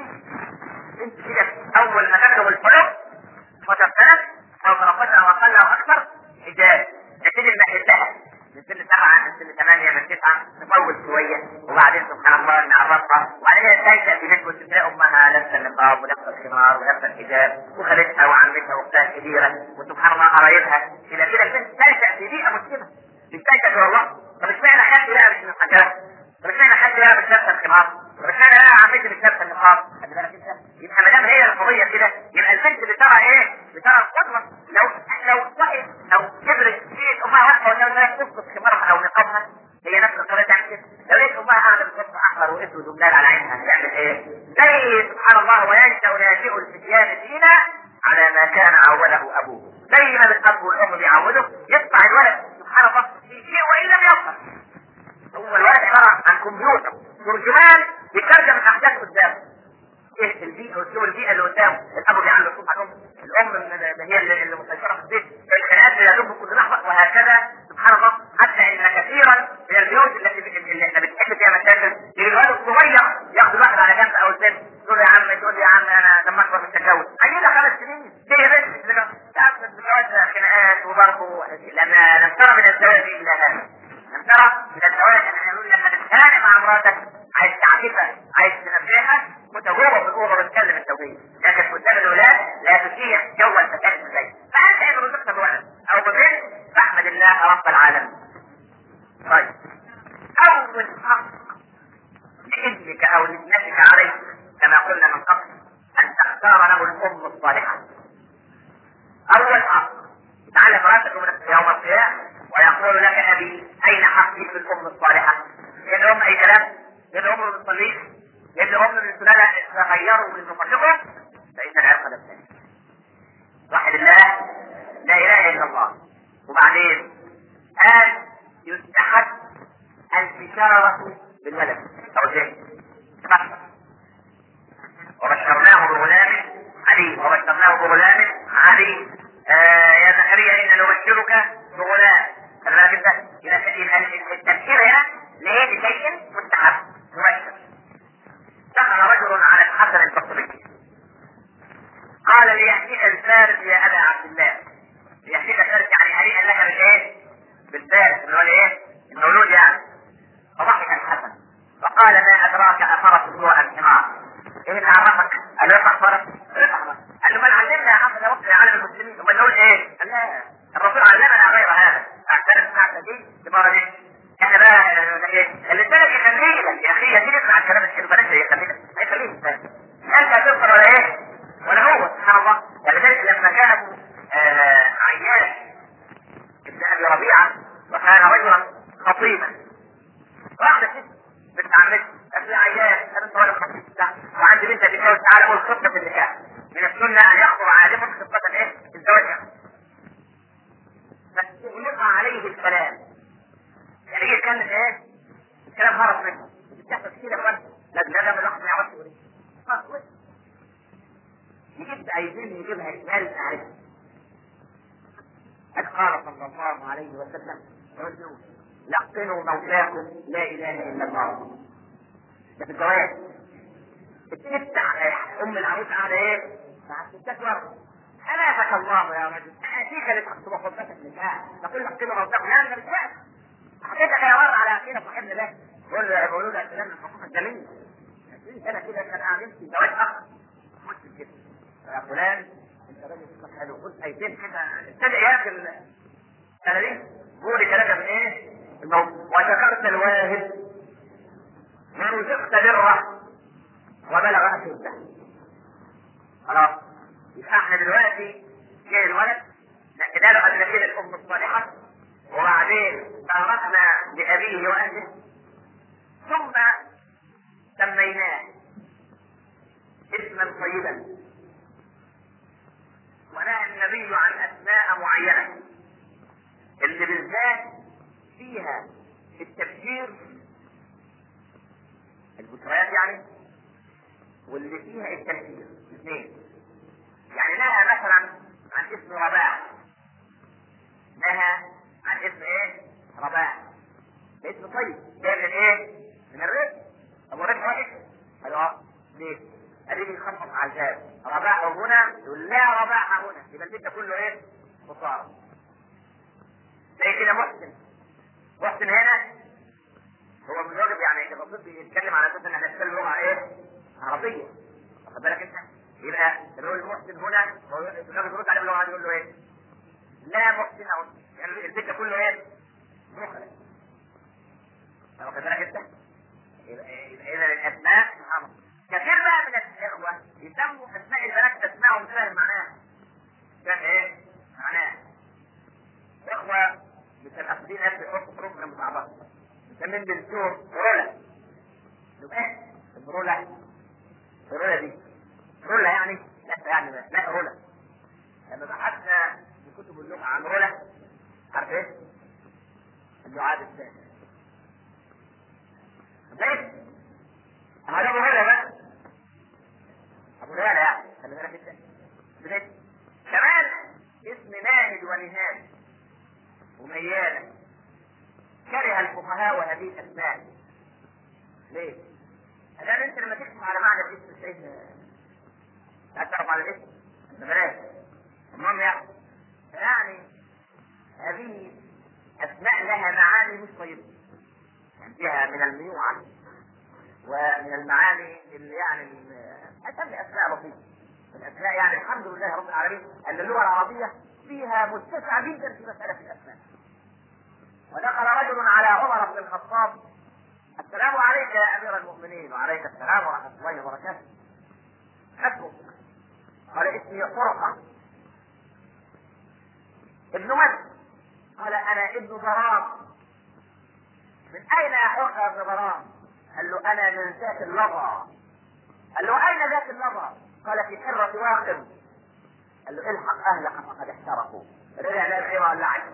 انت كده أول ما تبلغ الحلم وتبتلت أو تنقصها أو أقل أو أكثر حجاب نبتدي نمهدها من سن سبعة من سن ثمانية من تسعة نطول شوية وبعدين سبحان الله نعرفها وبعدين تنشأ في نسوة تلاقي أمها لابسة النقاب ولابسة الخمار ولابسة الحجاب وخالتها وعمتها وأختها كبيرة وسبحان الله قرايبها إلى كده البنت تنشأ في بيئة مسلمة مش تنشأ والله طب اشمعنى حد لا مش من الحجاب طب اشمعنى حد لا مش لابسة الخمار طب اشمعنى لا عمتي مش لابسة النقاب خلي بالك انت يبقى ما دام هي القضية كده يبقى البنت بترى ايه؟ بترى القدوة لو لو وقف لو كبرت في امها واقفه قدام الناس تسقط خمارها او نقابها هي نفس القضيه تعمل كده لو لقيت امها قاعده بتحط احمر واسود وبلال على عينها تعمل ايه؟ زي سبحان الله وينشا ناشئ الفتيان فينا على ما كان عوده ابوه زي ما الاب والام بيعودوا يطلع الولد سبحان الله في شيء وان لم يفهم هو الولد عباره عن كمبيوتر ترجمان بيترجم الاحداث قدامه ايه البيئه واسلوب البيئه اللي قدامه الاب بيعلم الصوت على الام الام هي اللي اللي مسيطره في البيت الخناقات اللي يدب كل لحظه وهكذا سبحان الله حتى ان كثيرا من البيوت التي اللي احنا بنحب فيها مشاكل الولد الصغير ياخذ الواحد على جنب او البنت تقول له يا عم تقول لي يا عم انا لما اكبر من التجاوز عيلة خمس سنين ليه بس تعرف الجواز خناقات وضرب لما لم ترى من الزواج الا هذا لم ترى من الزواج احنا نقول لما تتخانق مع مراتك عايز تعاتبها عايز تنبهها متجوبه في الاوضه بتكلم التوحيد لكن قدام الاولاد لا تشيع جو التكلم ازاي فانت ان رزقت بولد او ببنت فاحمد الله رب العالمين طيب اول حق لابنك او لابنتك عليك كما قلنا من قبل ان تختار له الام الصالحه اول حق تعلم راسك من يوم القيامه ويقول لك ابي اين حقي في الام الصالحه؟ لان الام اي كلام لان الام ما بتصليش لان الام من سنانها تغيروا من نفسكم فان العرق الثاني وحد الله لا اله الا الله وبعدين قال يستحب البشارة بالولد او زي وبشرناه بغلام علي وبشرناه بغلام علي آه يا زكريا انا نبشرك بغلام خلي بالك انت يبقى التبشير هنا لايه لشيء مستحب مبشر دخل رجل على الحسن البصري قال ليحييك الفارس يا ابا عبد الله ليحييك الفارس يعني هنيئا لك بالايه؟ بالفارس اللي هو الايه؟ المولود يعني فضحك الحسن فقال ما ادراك افرس هو ام حمار؟ ايه اللي عرفك؟ قال له يطلع فرس يطلع فرس قال له من علمنا يا حسن يا رب يا عالم المسلمين امال نقول ايه؟ قال لا الرسول علمنا غير هذا اعترف ساعه دي تبقى دي احنا بقى ايه؟ اللي الثالث يخليه لك يا اخي يجي تسمع الكلام الحلو بلاش يخليك هيخليه الثاني انت هتفطر ولا ايه؟ ولا هو سبحان الله ولذلك لما كان آه عياش ابن ابي ربيعه وكان رجلا خطيبا واحده ست بنت عمتي قالت لي عياش انا انت راجل خطيب وعندي بنت تتجوز تعالى قول خطه في النكاح من السنه ان يخطب عالم خطه ايه؟ الزواج فيلقى عليه الكلام يعني ايه كان ايه؟ الكلام هرب منه بتحصل كده ولا لا لا لا الواحد ما يعرفش يقول ايه يجيب عايزين يجيبها اجمال تعرفها قد قال صلى الله عليه وسلم ردوا لقنوا موتاكم لا اله الا الله ده في الجواز الست ام العروس قاعده ايه؟ مع الستات ورا ألافك الله يا رجل أتيك لتحسب خطتك نساء تقول لك كلمة موتاكم لا أنا مش فاهم حطيتك يا ور على أخينا صاحبنا ده قول له بقولوا له الكلام من الحقوق الجميل 20 سنة كده كان قاعدين في زواج أخ مسلم كده يا فلان انت يا راجل اسمك حلو قلت ايتين كده ابتدى يا اخي انا دي قولي كلام من ايه؟ الموت وشكرت الواهب ورزقت بره وبلغ اشده خلاص يبقى احنا دلوقتي جاي الولد نأكد له ان كده الام الصالحه وبعدين باركنا لابيه واهله ثم سميناه اسما طيبا ونهى النبي عن اسماء معينه اللي بالذات فيها التبشير البشريات يعني واللي فيها التنفيذ الاثنين يعني نهى مثلا عن اسم رباع نهى عن اسم ايه؟ رباع ده اسم طيب جاي من ايه؟ من الرزق طب ورزق واحد؟ قال اه ليه؟ قال لي بيخفف على الباب رباع هنا يقول لا رباع هنا يبقى البيت ده كله ايه؟ خساره زي كده محسن محسن هنا هو من الواجب يعني الرسول بيتكلم على اساس ان احنا نتكلم لغه ايه؟ عربيه واخد بالك انت؟ يبقى الرجل المحسن هنا هو الراجل بيرد عليه باللغه يقول له ايه؟ لا محسن او يعني البيت ده كله ايه؟ مخرج واخد بالك انت؟ يبقى يبقى اذا الاسماء سبحان كثير بقى من الاخوه يسموا اسماء البنات اسمائهم فاهم معناها فاهم ايه؟ معناها اخوه متنافسين نفس يحطوا حروف جنب بعضها مسمين بنتهم رولا ايه؟ الرولا الرولا دي رولا يعني لا يعني لا, لا رولا لما بحثنا في كتب اللغه عن رولا عارف ايه؟ اللعاب الثاني ليه؟ هذا ابو هريره بقى ابو هريره يعني خلي بالك انت بداية. كمان اسم ناهد ونهاد وميالة كره الفقهاء وهذه الاسماء ليه؟ الان انت لما تكتب على معنى الاسم تلاقيه تعرف على الاسم انت بلاش المهم يعني يعني هذه اسماء لها معاني مش طيبه فيها من الميوعة ومن المعاني اللي يعني أسمي أسماء بسيطة الأسماء يعني الحمد لله رب العالمين أن اللغة العربية فيها متسع جدا في مسألة الأسماء ودخل رجل على عمر بن الخطاب السلام عليك يا أمير المؤمنين وعليك السلام ورحمة الله وبركاته حسبك قال اسمي حرقة ابن من؟ قال أنا ابن ضرام من اين يحوق يا ابن برام؟ قال له انا من ذات اللظى. قال له اين ذات اللظى؟ قال في حرة واقم. قال له الحق اهلك فقد احترقوا. رجع لا الحيرة ولا عجل.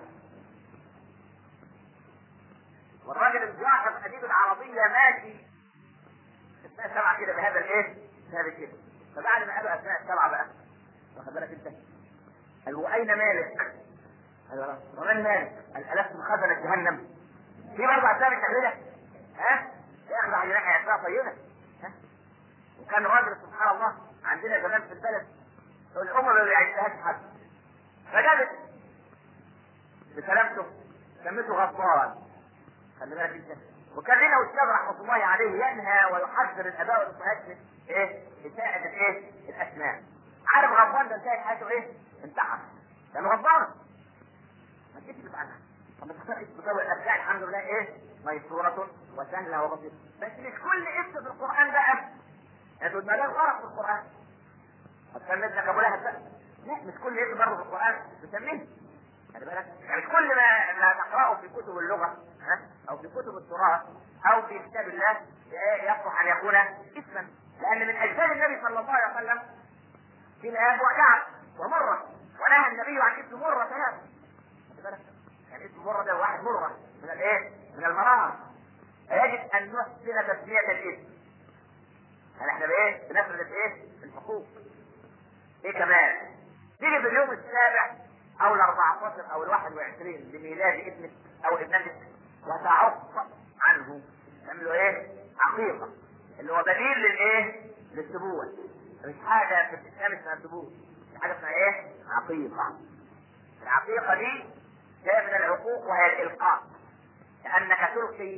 والراجل الجاحظ اديب العربية ماشي اسماء سبعة كده بهذا الايه؟ بهذا كده. فبعد ما قالوا اسماء السبعة بقى واخد بالك انت؟ قال له اين مالك؟ قال له ومن مالك؟ قال الست خزنة جهنم في برضه اسامي تعملها ها يخلع جناح اسماء طيبه ها وكان راجل سبحان الله عندنا زمان في البلد الامه ما بيعيشهاش حد فجابت بسلامته سميته غفار خلي بالك انت وكان لنا استاذ رحمه الله عليه ينهى ويحذر الاباء والامهات من ايه؟ اساءة الايه؟ الاسماء عارف غفار ده انتهت حياته ايه؟ انتحر لانه غفار ما تكتب عنها فما تختارش بطول الابداع الحمد لله ايه؟ ميسورة وسهلة وبسيطة بس مش كل اسم في القرآن بقى يعني ما ده غلط في القرآن هتسمي ابنك ابو لهب بقى لا مش كل اسم برضه في القرآن تسميه خلي بالك يعني كل ما ما تقرأه في كتب اللغة ها أو في كتب التراث أو في كتاب الله يصلح أن يكون اسما لأن من أجساد النبي صلى الله عليه وسلم في الآب وكعب ومرة ونهى النبي عن اسم مرة ثلاثة خلي بالك يعني اسم مرة ده واحد مرة من الايه؟ من المرام فيجب ان نحسن تسمية الاسم يعني احنا بايه؟ بنفرد ايه؟ الحقوق ايه كمان؟ تيجي في اليوم السابع او ال 14 او ال 21 لميلاد ابنك او ابنتك وتعق عنه تعملوا ايه؟ عقيقة اللي هو بديل للايه؟ للسبوع مش حاجة في الاسلام اسمها سبوع حاجة اسمها ايه؟ عقيقة العقيقة دي جاء من العقوق وهي الإلقاء كأنك تلقي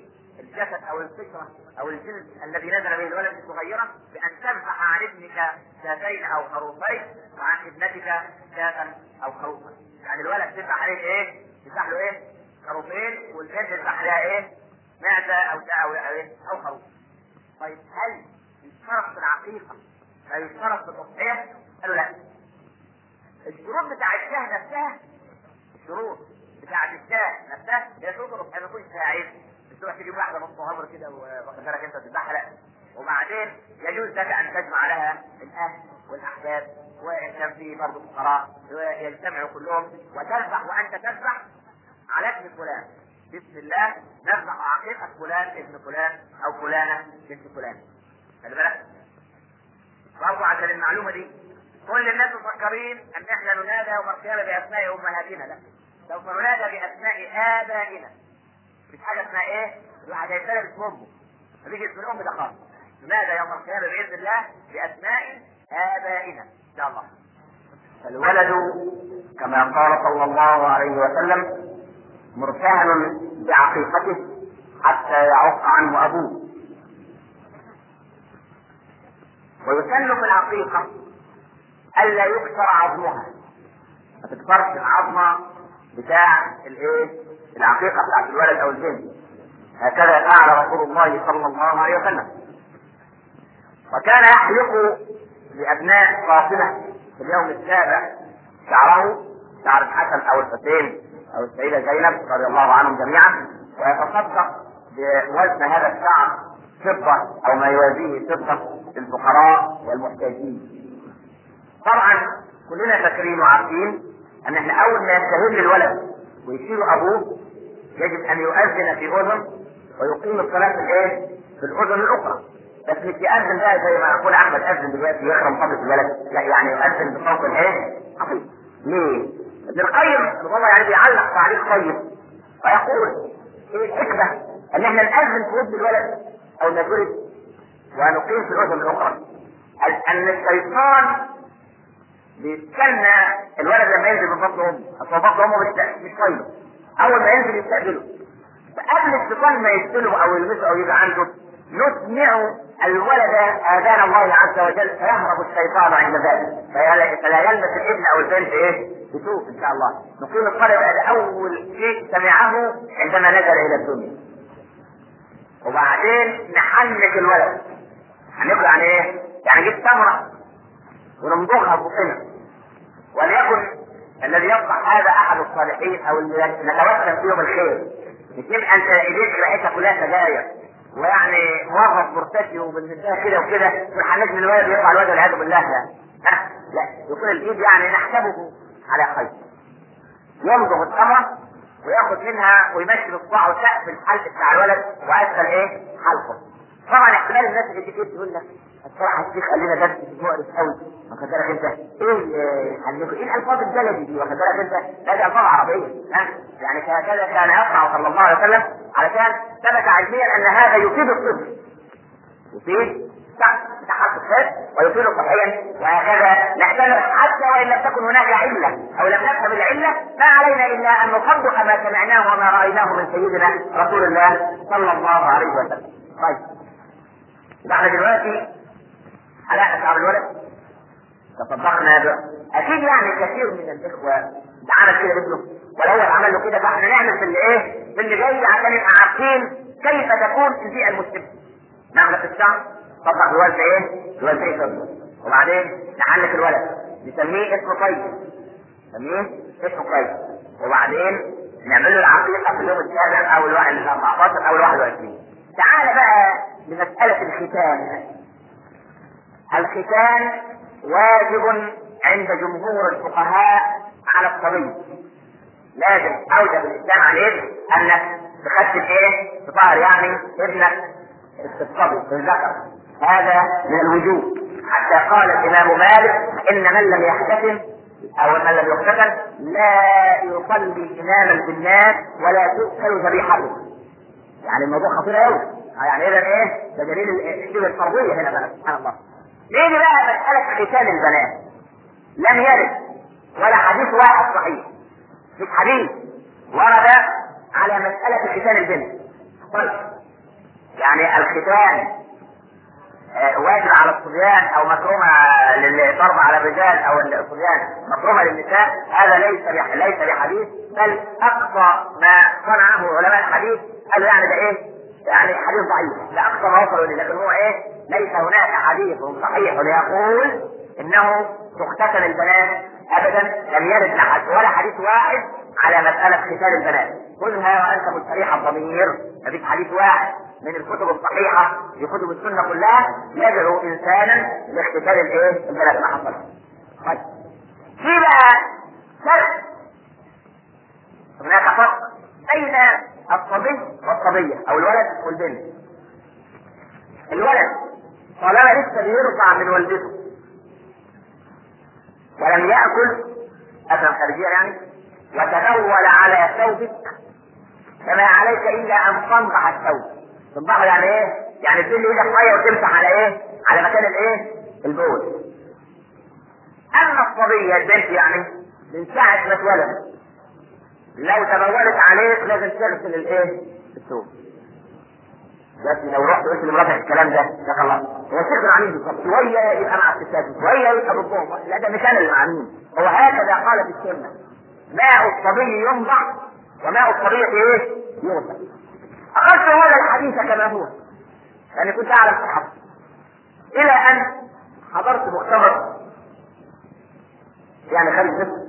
الجسد او الفكره او الجلد الذي نزل به الولد الصغيره بان تذبح عن ابنك شاتين او خروفين وعن ابنتك شاة او خروفا يعني الولد تذبح عليه ايه؟ تذبح له ايه؟ خروفين والبنت تذبح عليها ايه؟ معده او شاة او ايه؟ او خروف طيب هل يشترط في العقيقه لا يشترط في الاضحيه؟ قالوا لا الشروط بتاع الشاه نفسها الشروط بتاعت الشاه نفسها هي شروط الاضحيه ما يكونش فيها عيب مش تروح تجيب واحده نص همر كده واخد بالك انت تذبحها لا وبعدين يجوز لك ان تجمع لها الاهل والاحباب وان كان في برضه فقراء يجتمعوا كلهم وتذبح وانت تذبح على ابن فلان بسم الله نذبح عقيقه فلان ابن فلان او فلانه بنت فلان خلي بالك برضه عشان المعلومه دي كل الناس مفكرين ان احنا ننادى يوم القيامه باسماء امهاتنا لا سوف ننادى باسماء ابائنا مش حاجه اسمها ايه؟ الواحد هيتكلم باسم امه ما بيجي اسم الام ده خالص ننادى يوم القيامه باذن الله باسماء ابائنا ان شاء الله الولد كما قال صلى الله عليه وسلم مرتهن بعقيقته حتى يعق عنه ابوه ويسن في العقيقه الا يكسر عظمها ما تكسرش العظمه بتاع الايه العقيقه بتاعت الولد او البنت هكذا فعل رسول الله صلى الله عليه وسلم وكان يحلق لابناء فاطمه في اليوم السابع شعره شعر الحسن او الحسين او السيده زينب رضي الله عنهم جميعا ويتصدق بوزن هذا الشعر فضه او ما يوازيه فضه للفقراء والمحتاجين طبعا كلنا فاكرين وعارفين ان احنا اول ما يستهل الولد ويشيل ابوه يجب ان يؤذن في اذن ويقيم الصلاه في الايه؟ في الاذن الاخرى بس مش يأذن بقى زي ما يقول احمد اذن دلوقتي يخرم طبلة البلد لا يعني يؤذن بصوت ايه؟ عظيم ليه؟ ابن القيم الله يعني بيعلق تعليق طيب ويقول ايه الحكمه ان احنا نأذن في ودن الولد او نجرد ونقيم في الاذن الاخرى ان الشيطان بيستنى الولد لما ينزل من بطن امه اصل بطن امه مش مش طيب اول ما ينزل يستقبله فقبل الشيطان ما يقتله او يلمسه او يبقى عنده نسمع الولد اذان الله عز وجل فيهرب الشيطان عند ذلك فلا يلمس الابن او البنت ايه بسوء ان شاء الله نقيم الطلب على اول شيء سمعه عندما نزل الى الدنيا وبعدين نحنك الولد هنقول يعني ايه؟ يعني نجيب تمره ونمضغها بقنا وليكن الذي يصبح هذا احد الصالحين او اللي نتوسم فيهم الخير مش يبقى انت ايديك ريحتها كلها سجاير ويعني موظف مرتشي وبالنسبه كده وكده والحنك من الولد يطلع الولد والعياذ بالله يعني ها لا يكون الايد يعني نحسبه على خير يمضغ التمره وياخذ منها ويمشي بصباعه سقف الحلق بتاع الولد واسفل ايه؟ حلقه طبعا احتمال الناس اللي تيجي تقول لك الصراحه الشيخ قال لنا درس مقرف قوي واخد بالك انت ايه حلقه ايه الالفاظ الجلدي دي واخد بالك انت لا دي الفاظ عربيه ها يعني هكذا كان يصنع صلى الله عليه وسلم علشان ثبت علميا ان هذا يفيد الطفل يفيد تحرك الخير ويفيد صحيا وهكذا نحتمل حتى وان لم تكن هناك عله او لم نفهم العله ما علينا الا ان نصدق ما سمعناه وما رايناه من سيدنا رسول الله صلى الله عليه وسلم. طيب احنا دلوقتي حلقنا شعر الولد تصدقنا ب... اكيد يعني كثير من الاخوه ده عمل كده مثله ولو عمل له كده فاحنا نعمل في اللي ايه؟ في اللي جاي عشان نبقى عارفين كيف تكون البيئه المسلمه. نعمل في الشعر طبق الولد ايه؟ الولد ايه فضل وبعدين نحلك الولد نسميه اسمه طيب نسميه اسمه طيب وبعدين نعمل له العقيقه في اليوم السابع او الواحد ال 14 او ال 21 تعال بقى لمساله الختان الختان واجب عند جمهور الفقهاء على الصبي لازم اوجب الاسلام عليك انك تختم ايه؟ تطهر يعني ابنك الصبي في الذكر هذا من الوجوب حتى قال الامام مالك ان من لم يحتفل او من لم يختتن لا يصلي اماما بالناس ولا تؤكل ذبيحته يعني الموضوع خطير قوي يعني اذا ايه ده دليل الشبه الفرضيه هنا بقى سبحان الله نيجي بقى مساله ختان البنات لم يرد ولا حديث واحد صحيح مش حديث ورد على مساله ختان البنت طيب يعني الختان آه، واجب على الصبيان او مكرومه للضرب على الرجال او الصبيان مكرومه للنساء هذا ليس بح- ليس بحديث بل اقصى ما صنعه علماء الحديث قالوا يعني ده ايه؟ يعني حديث ضعيف لا اقصى ما وصلوا اليه لكن هو ايه؟ ليس هناك حديث صحيح يقول انه تختتن البنات ابدا لم يرد لحد ولا حديث واحد على مساله ختان البنات قلها وانت مستريح الضمير مفيش حديث واحد من الكتب الصحيحه في كتب السنه كلها يدعو انسانا لاختتان الايه؟ البنات ما حصل. طيب في بقى فرق هناك فرق بين الصبي والصبيه او الولد والبنت. الولد طالما لسه بيرفع من والدته ولم يأكل أكلا خارجيا يعني وتنول على ثوبك فما عليك إلا أن تنضح الثوب تنضحه يعني إيه؟ يعني تشيل إيدك مية وتمسح على إيه؟ على مكان الإيه؟ البول أما الصبية البنت يعني من ساعة ما اتولدت لو تبولت عليك لازم تغسل الإيه؟ الثوب بس لو رحت قلت لمراتك الكلام ده يا الله هو الشيخ العميد بالظبط شويه يبقى مع الستات شويه يبقى ضدهم لا ده مش انا اللي معنين هو هكذا قالت السنه ماء الصبي ينضح وماء الصبي ايه؟ يغسل اخذت هذا الحديث كما هو لاني كنت اعلم صحته الى ان حضرت مؤتمر يعني خارج مصر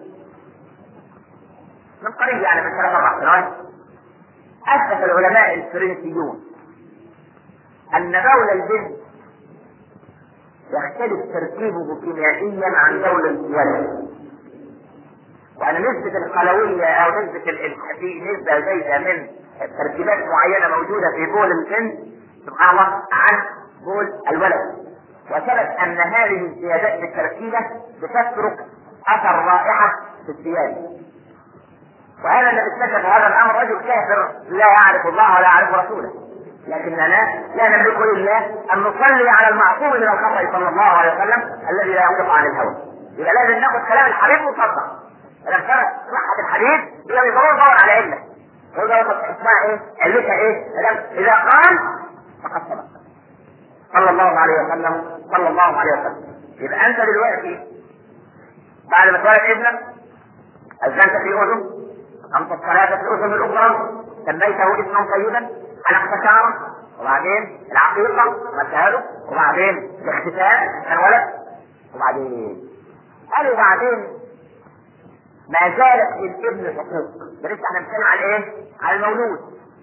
من قريب يعني من ثلاث اربع سنوات اسس العلماء الفرنسيون أن بول الجن يختلف تركيبه كيميائيا عن بول الولد وأن نسبة القلوية أو نسبة ال- في نسبة زايدة من تركيبات معينة موجودة في بول الجن سبحان الله عن بول الولد وثبت أن هذه الزيادات في التركيبة بتترك أثر رائحة في الثياب وهذا الذي اكتشف هذا الامر رجل كافر لا يعرف الله ولا يعرف رسوله لكننا لا نملك الا ان نصلي على المعصوم من الخطا صلى الله عليه وسلم الذي لا ينطق عن الهوى يبقى لازم ناخذ كلام الحبيب ونصدق اذا كانت صحه الحديث يبقى ضروري ندور على عله هو ده اسمها ايه؟ علتها ايه؟ اذا قال فقد صدق صلى الله عليه وسلم صلى الله عليه وسلم يبقى انت دلوقتي بعد ما تولد ابنك أذنت في أذن أقمت الصلاة في الأذن الأخرى سميته اسما طيبا حلقت شعره وبعدين العقيقة عملتها له وبعدين الاختتان كان ولد وبعدين قالوا بعدين ما زالت للابن حقوق ده لسه احنا بنتكلم على ايه؟ على المولود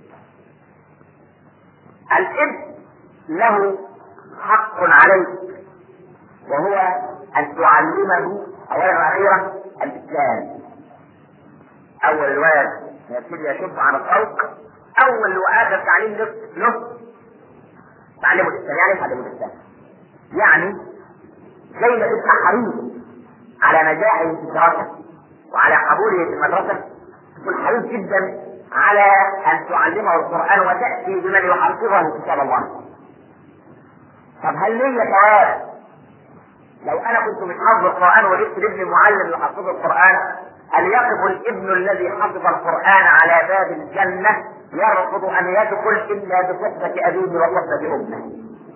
الابن له حق عليك وهو ان تعلمه اولا واخيرا الاسلام اول الولد يبتدي يشب عن الطوق اول واخر تعليم له له تعلمه الاسلام يعني تعلمه الاسلام يعني زي ما تبقى حريص على نجاحه في الدراسه وعلى قبوله في المدرسه تكون حريص جدا على ان تعلمه القران وتاتي بمن يحفظه كتاب الله طب هل لي ثواب لو انا كنت مش حافظ القران وجبت لابني معلم يحفظ القران هل يقف الابن الذي حفظ القران على باب الجنه يرفض ان يدخل الا بصحبه ابيه وصحبه امه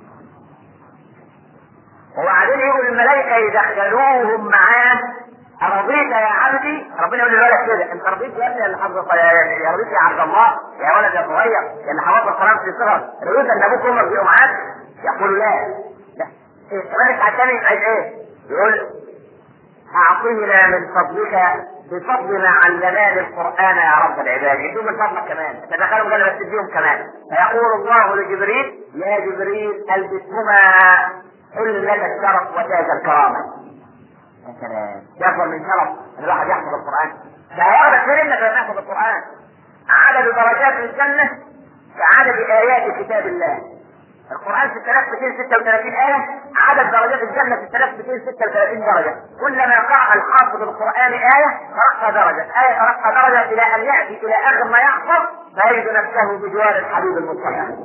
وبعدين يقول الملائكه يدخلوهم معاه أرضيت يا عبدي ربنا يقول للولد كده انت رضيت يا ابني اللي حفظ يا رضيت يا عبد الله يا ولد يا صغير يا اللي حفظ القران في الصغر رضيت ان ابوك وامك يبقوا معاك يقول لا لا إيه كمان انت عشان عايز ايه؟ يقول اعطينا من فضلك بفضل ما علماني القران يا رب العباد يدوا من فضلك كمان تدخلوا كده بس تديهم كمان فيقول الله لجبريل يا جبريل البسهما حلة الشرف وتاج الكرامه يا سلام يفضل من شرف ان الواحد يحفظ القران ده هياخدك فين انك لما يحفظ القران عدد درجات الجنه كعدد ايات كتاب الله القرآن 6236 آية عدد درجات الجنة 6236 درجة كلما قرأ الحافظ القرآن آية ترقى درجة آية ترقى درجة إلى أن يأتي إلى آخر ما يحفظ فيجد نفسه بجوار الحبيب المصطفى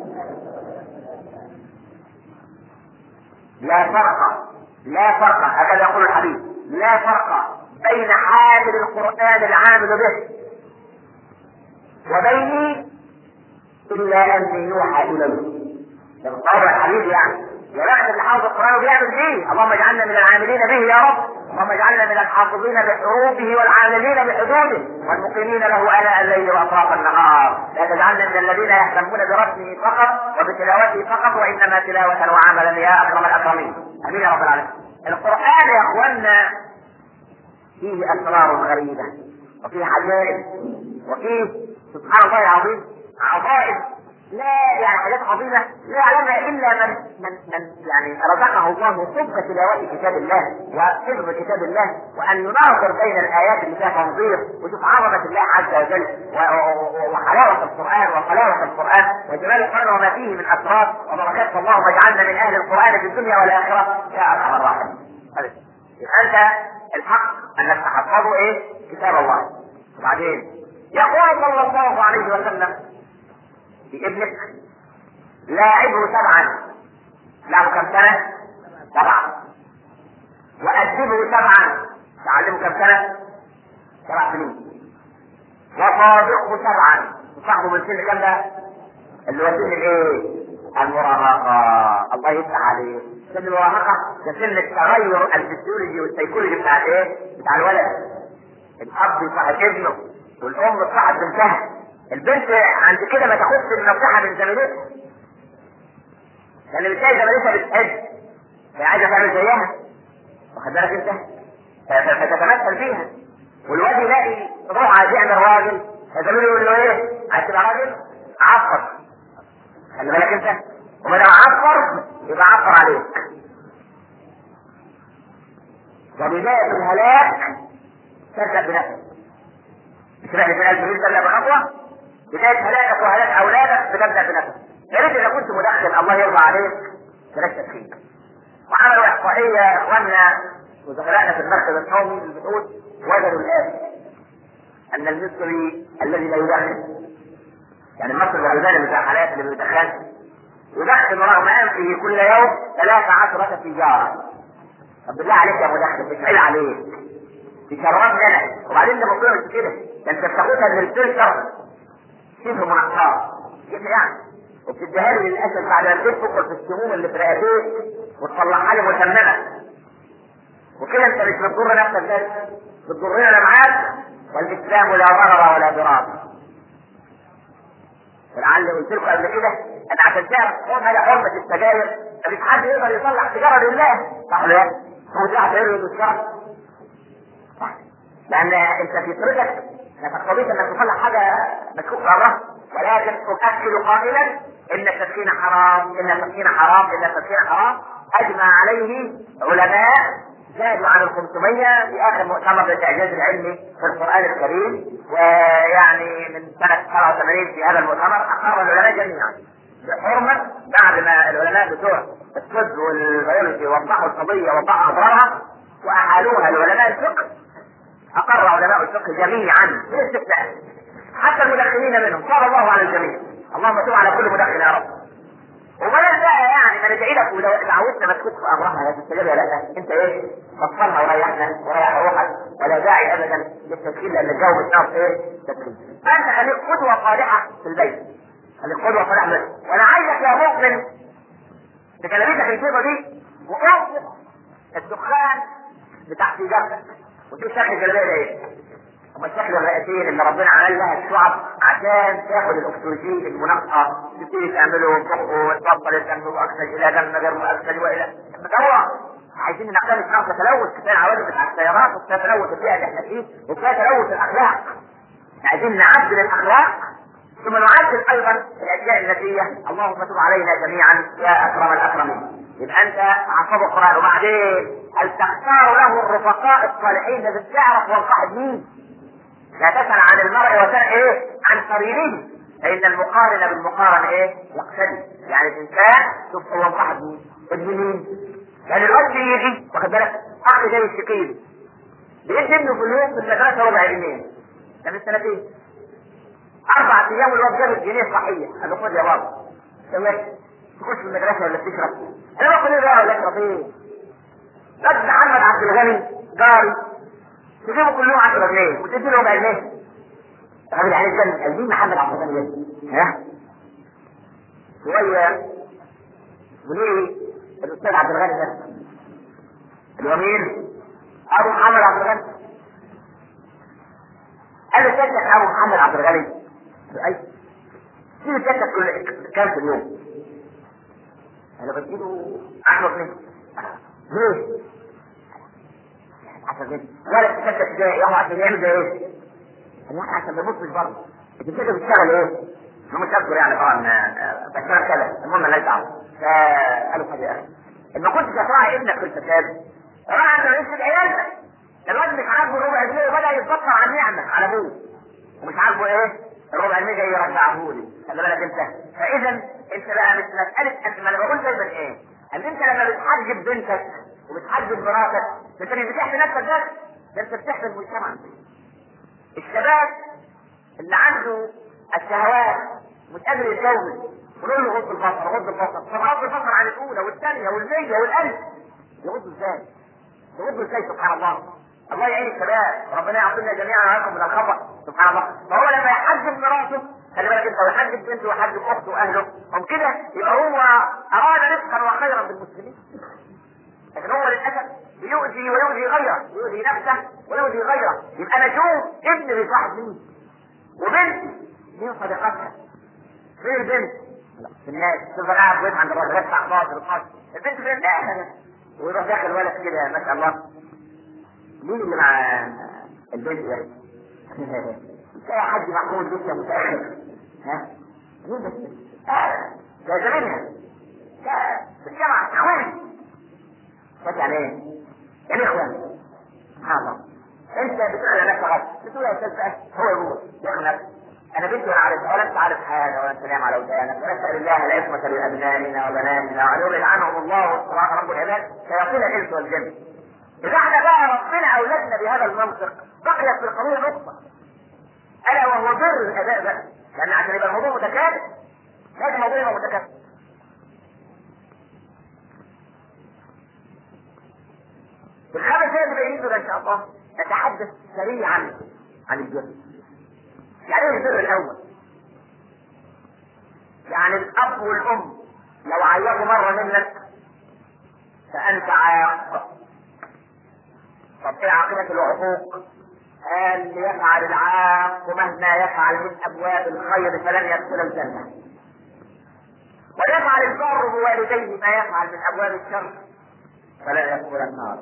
لا فرق لا فرق هكذا يقول الحبيب لا فرق بين حامل القرآن العامل به وبيني إلا أن يوحى إليه ده بالطبع يا حبيبي يعني يا بخت اللي حافظ القران وبيعمل فيه اللهم اجعلنا من العاملين به يا رب اللهم اجعلنا من الحافظين بحروفه والعاملين بحدوده والمقيمين له اناء الليل واطراف النهار لا تجعلنا من الذين يهتمون برسمه فقط وبتلاوته فقط وانما تلاوه وعملا يا اكرم الاكرمين امين يا رب العالمين القران يا اخوانا فيه اسرار غريبه وفيه عجائب وفيه سبحان الله العظيم عظائم لا يعني حاجات عظيمة لا يعلمها إلا من من من يعني رزقه الله حب تلاوة كتاب الله وحفظ كتاب الله وأن يناظر بين الآيات اللي فيها تنظير ويشوف عظمة الله عز وجل وحلاوة القرآن وحلاوة القرآن وجمال القرآن وما فيه من أسرار وبركات اللهم اجعلنا من أهل القرآن في الدنيا والآخرة يا أرحم الراحمين. أنت الحق أنك تحفظه إيه؟ كتاب الله. وبعدين يقول صلى الله عليه وسلم لابنك لاعبه سبعا له كم سنة؟ سبعة وأدبه سبعا تعلمه كم سنة؟ سبع سنين وصادقه سبعا وصاحبه من سن كم ده؟ اللي هو سن الايه؟ المراهقة الله يفتح عليه سن المراهقة ده سن التغير الفسيولوجي والسيكولوجي بتاع الايه؟ بتاع الولد الأب يصاحب ابنه والأم تصاحب بنتها البنت عند كده ما تاخدش النصيحه من زميلتها لان بتلاقي زميلتها بتحب هي عايزه تعمل زيها واخد بالك انت فتتمثل فيها والواد يلاقي روح عايز يعمل راجل فزميله يقول له ايه عايز تبقى راجل عفر خلي بالك انت وما دام عفر يبقى عفر عليك وبداية الهلاك تبدأ بنفسك مش احنا في الألف تبدأ بخطوة بداية هلاكك وهلاك أولادك بتبدأ بنفسك يا ريت إذا كنت مدخن الله يرضى عليك بلاش تدخين وعملوا إحصائية يا إخواننا وزملائنا في المركز القومي اللي بتقول وجدوا الآن أن المصري الذي لا يدخن يعني المصري الغلبان اللي بتاع حالات اللي بيدخن يدخن رغم أنفه كل يوم ثلاث عشرة سيجارة طب بالله عليك يا مدخن بتحل عليك تشربني أنا وبعدين ده الموضوع مش كده ده أنت بتاخدها من الفلتر شبه منقاه كده يعني وبتديها له للاسف بعد ما تفكر في السموم اللي في رئتيك وتطلعها لي مسممه وكده انت مش بتضر نفسك بس بتضرنا انا معاك والاسلام لا ضرر ولا ضرار لعل قلت لكم قبل كده ان عشان تعرف هذا حرمه السجاير مفيش حد يقدر يطلع سيجاره لله صح ولا لا؟ هو في واحد يقدر يدخل صح لان انت في طريقك لا تقتضيك انك تطلع حاجه مشكوك بره ولكن اؤكد قائلا ان التدخين حرام ان التدخين حرام ان التدخين حرام اجمع عليه علماء زادوا عن ال 500 في اخر مؤتمر للاعجاز العلمي في القران الكريم ويعني من سنه 87 في هذا المؤتمر اقر العلماء جميعا بحرمه بعد ما العلماء بتوع الطب والبيولوجي وضحوا القضيه ووضحوا اضرارها واحالوها لعلماء الفقه أقر علماء الفقه جميعا من استثناء حتى المدخنين منهم صار الله على الجميع اللهم تب على كل مدخن يا رب وبلاش بقى يعني ما ندعي لك ولو دعوتنا ما تكونش في امرها لا تستجاب يا لا انت ايه بطلها وريحنا وريح روحك ولا داعي ابدا للتدخين لان الجو مش ناقص ايه تدخين فانت خليك قدوه صالحه في البيت خليك قدوه صالحه في البيت وانا عايزك يا مؤمن بكلمتك البيضه دي وانفق الدخان بتاع سيجارتك وشوف شكل الجلابيه ده ايه؟ هما شكل الرئتين اللي ربنا عمل لها الشعب عشان تاخد الاكسجين المنقى تبتدي تعمله بقه وتبطل تعمله مؤكسج الى دم غير مؤكسج والى هو عايزين نعتمد نقص تلوث كفايه العوادم بتاع السيارات وكفايه تلوث البيئه اللي احنا فيه وكفايه تلوث الاخلاق عايزين نعدل الاخلاق ثم نعدل ايضا الاشياء النفسيه اللهم تب علينا جميعا يا اكرم الاكرمين يبقى انت عصب القران وبعدين هل تختار له الرفقاء الصالحين اللي تعرف والصاحب مين؟ لا تسأل عن المرء وسأل ايه؟ عن قرينه فإن المقارن بالمقارن ايه؟ يقتدي يعني الإنسان شوف هو صاحب مين؟ ابن مين؟ يعني الوقت يجي واخد بالك أخ جاي يشتكي لي بيدي ابنه في اليوم في المدرسة ربع جنيه ده من سنتين أربع أيام الواد جاب الجنيه صحية قال له خد يا بابا سويت تخش في المدرسة ولا بتشرب؟ أنا باخد ايه بقى ولا أشرب ايه؟ لك محمد عبد الغني جاري تجيبه كل يوم 10 جنيه وتدي له ربع جنيه الراجل عليه الجنة قال مين محمد عبد الغني ده؟ ها؟ شوية وليه الاستاذ عبد الغني ده اللي هو مين؟ ابو محمد عبد الغني قال له سيادتك ابو محمد عبد الغني اي دي سيادتك كل كام في اليوم انا بديله احمد منه ليه؟ عشان كده ولا تسكت ازاي يا عشان يعمل زي ايه؟ لا عشان ما يبصش برضه انت كده بتشتغل ايه؟ انا مش هذكر يعني طبعا بشتغل كذا المهم ماليش دعوه فقالوا حاجه يا اخي ان ما كنتش هتراعي ابنك في الفساد راعي انت رئيس عيالك الواد مش عاجبه الربع جنيه وبدا يتبطر على النعمه على ابوه ومش عاجبه ايه؟ الربع جنيه جاي يرجعه لي خلي بالك انت فاذا انت بقى مش مساله انت ما انا بقول دايما ايه؟ ان انت لما بتحجب بنتك وبتحجب مراتك انت مش بتحمي نفسك بس ده انت بتحمي المجتمع الشباب اللي عنده الشهوات مش قادر يتجوز ونقول له غض البصر غض البصر طب غض البصر عن الاولى والثانيه والمية والالف يغض ازاي؟ يغض ازاي سبحان الله الله يعين الشباب ربنا يعطينا جميعا ويعينكم من الخطا سبحان الله فهو لما يحجب مراته خلي بالك انت ويحجب بنته ويحجب اخته واهله هم كده يبقى هو اراد رزقا وخيرا بالمسلمين لكن هو للاسف بيؤذي ويؤذي غيره يؤذي نفسه ويؤذي غيره يبقى انا اشوف ابني بيصاحب مين وبنتي مين صديقتها فين البنت في الناس تفضل قاعد في عند الراجل يدفع خاطر الخاطر البنت في الناس ويروح داخل ولد كده ما شاء الله مين اللي مع البنت ده؟ تلاقي حد محمود لسه متاخر ها؟ مين بس؟ آه، ده زميلها ده في الجامعه اخواني بس يعني ايه؟ يعني اخواني سبحان الله انت بتقول على نفسك غلط بتقول يا استاذ فهد هو يقول يا اخي نفسك انا بنتي وانا عارف ولا انت عارف حاجه ولا انت نايم على ودانك ونسال الله العصمه لابنائنا وبناتنا وان يولد عنهم الله سبحانه رب العباد شياطين الانس والجن اذا احنا بقى ربنا اولادنا بهذا المنطق بقيت في القضيه نقطه الا وهو بر الاباء بقى لان عشان يبقى الموضوع متكامل لازم الموضوع يبقى متكامل في الخمس دقائق اللي باقيين دول ان شاء الله نتحدث سريعا عن البر يعني ايه البر الاول يعني الاب والام لو عيطوا مره منك فانت عاق طب ايه عاقبه العقوق قال ليفعل العاق مهما يفعل من ابواب الخير فلن يدخل الجنه ويفعل البر بوالديه ما يفعل من ابواب الشر فلا يدخل النار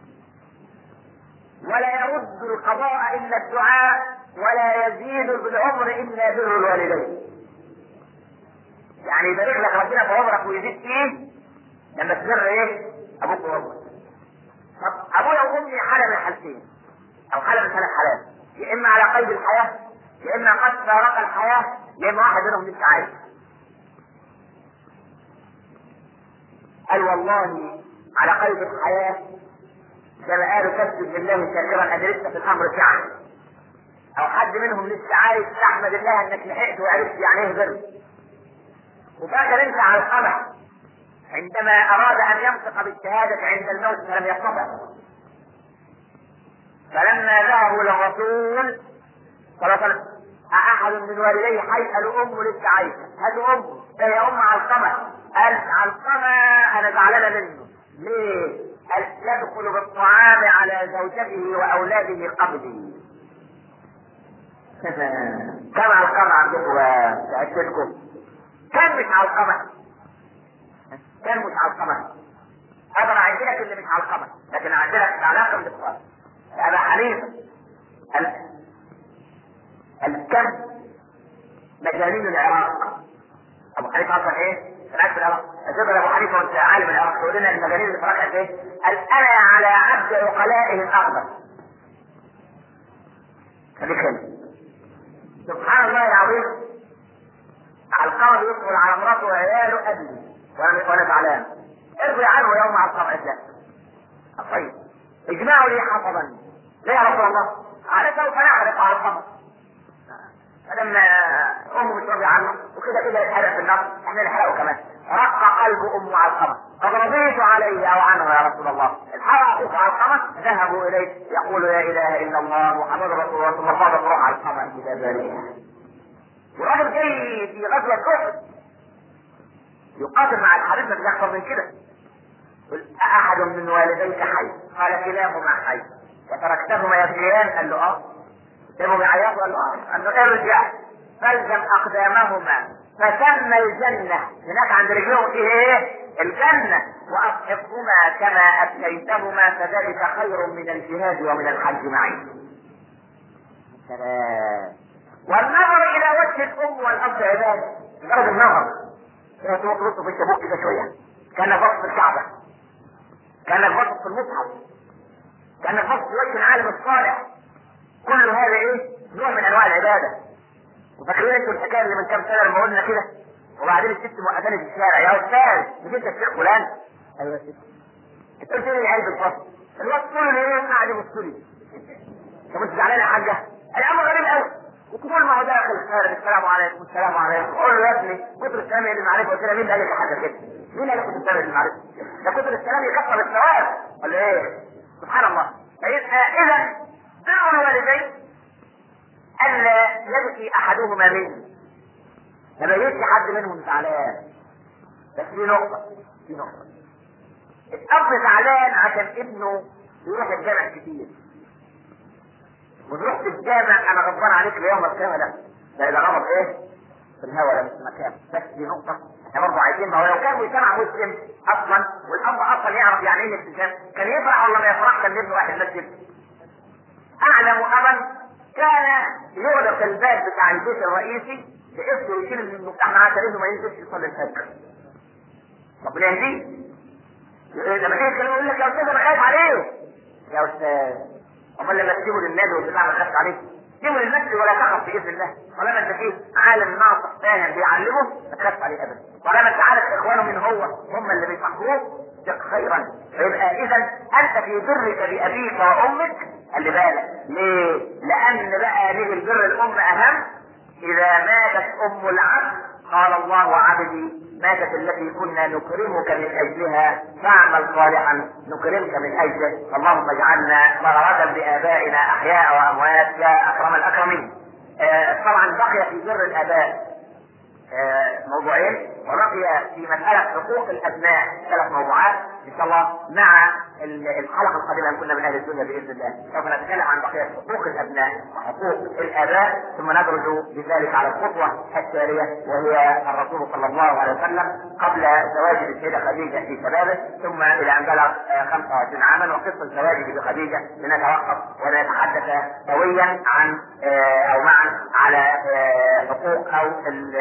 ولا يرد القضاء الا الدعاء ولا يزيد بالعمر الا بر الوالدين يعني يبارك لك ربنا في عمرك ويزيد فيه لما تبر ايه ابوك وامك طب ابويا وامي حاله من حالتين او حاله من ثلاث حالات يا اما على قيد الحياه يا اما قد فارق الحياه يا اما واحد منهم لسه عايش قال والله على قيد الحياه كما قالوا كذب بالله شاكرا ان لسه في الامر سعه او حد منهم لسه عايش تحمد الله انك لحقت وعرفت يعني ايه بر وفاكر انت على القمع عندما اراد ان ينطق بالشهاده عند الموت فلم يستطع فلما ذهبوا للرسول صلى الله عليه وسلم أحد من والديه حي قالوا أمه لسه عايشة هاتوا أمه ده يا أم علقمة قال علقمة أنا زعلانة منه ليه؟ قال يدخل بالطعام على زوجته وأولاده قبلي كم علقمة عندكم في عشتكم؟ كم مش علقمة؟ كم مش علقمة؟ أقدر أعد لك اللي مش علقمة لكن أعد لك علاقة بالإخوان أبا حنيفة ال- الكم مجانين العراق أبو حنيفة أصلا إيه؟ العكس العراق تقول أبو حنيفة وأنت عالم العراق تقول لنا المجانين اللي في العراق قد إيه؟ قال أنا على عبد عقلائه الأخضر خليك هنا سبحان الله العظيم علقمة يدخل على مراته وعياله أبي وأنا وأنا زعلان ارضي عنه يوم علقمة إسلام طيب اجمعوا لي حطبا ليه يا رسول الله؟ قال سوف نعرف على القمر فلما امه مش راضيه عنه وكده كده يتحرق في النار احنا نحرقه كمان رق قلب امه على القمر قد رضيت عليه او عنه يا رسول الله الحرق اخوه على القمر ذهبوا اليه يقول لا اله الا الله محمد رسول الله ثم فاض الروح على القمر الى ذلك والراجل جاي في غزوه كفر يقاتل مع الحبيب ما اكثر من كده قل احد من والديك حي قال كلاهما حي وتركتهما يبكيان قال له اه سيبهم يعيطوا قال له اه قال له ارجع فالزم اقدامهما فثم الجنه هناك عند رجلهم فيه ايه؟ الجنه واصحبهما كما اتيتهما فذلك خير من الجهاد ومن الحج معي. سلام والنظر الى وجه الام والاب عباده مجرد النظر كده تروح تبص في الشبوك كده شويه كانك بص في الكعبه كانك بص في المصحف كانك بص في وجه العالم الصالح كل هذا ايه؟ نوع من انواع العباده وفاكرين انتوا الحكايه اللي من كام سنه لما قلنا كده وبعدين الست موقفاني في الشارع يا استاذ مش انت الشيخ فلان؟ ايوه يا ست انت قلت لي العيال بالفصل الوقت طول اليوم قاعد يبص لي طب انت زعلان يا حاجه؟ الامر غريب قوي وكل ما هو داخل خارج السلام عليكم السلام عليكم قول له يا ابني كتر السلام اللي معرفه قلت له مين قال لك حاجه كده؟ مين قال لك كتر السلام اللي معرفه؟ ده كتر السلام يكفر الثواب ولا ايه؟ سبحان الله فيبقى اذا بر الوالدين الا يبكي احدهما منه لما يبكي حد منهم زعلان بس في نقطه في نقطه الاب زعلان عشان ابنه يروح الجامع كتير ونروح في الجامع انا غضبان عليك اليوم القيامه ده ده اذا غضب ايه؟ في الهوى ده مش مكان بس دي نقطه احنا برضه عايزين ما هو لو كان مجتمع مسلم اصلا والاب اصلا يعرف يعني ايه الالتزام كان يفرح ولا ما يفرحش كان ابنه واحد مسجد اعلم ابا كان يغلق الباب بتاع البيت الرئيسي باسمه يشيل المفتاح معاه تاريخه ما ينزلش يصلي الفجر ربنا يهديه لما تيجي تكلمه يقول لك يا استاذ انا خايف عليه يا استاذ امال لما تجيبه للنادي والبتاع ما تخافش عليه جيبه للمسجد ولا تخف باذن الله طالما انت فيه عالم ناصح فاهم بيعلمه ما تخافش عليه ابدا طالما انت عارف اخوانه من هو هم اللي بيصحوه ثق خيرا فيبقى اذا انت في برك بابيك وامك خلي بالك ليه؟ لان بقى ليه البر الام اهم اذا ماتت ام العبد قال الله عبدي ماتت التي كنا نكرمك من اجلها فاعمل صالحا نكرمك من اجله اللهم اجعلنا مرارة بابائنا احياء واموات يا اكرم الاكرمين آه طبعا بقي في بر الاباء آه موضوعين وبقي في مسألة حقوق الأبناء ثلاث موضوعات إن شاء الله مع الحلقة القادمة إن كنا من أهل الدنيا بإذن الله سوف نتكلم عن بقية حقوق الأبناء وحقوق الآباء ثم ندرج بذلك على الخطوة التالية وهي الرسول صلى الله عليه وسلم قبل زواجه بالسيدة خديجة في شبابه ثم إلى أن بلغ 25 عاما وقصة زواجه بخديجة لنتوقف ونتحدث سويا عن أو معا على حقوق أو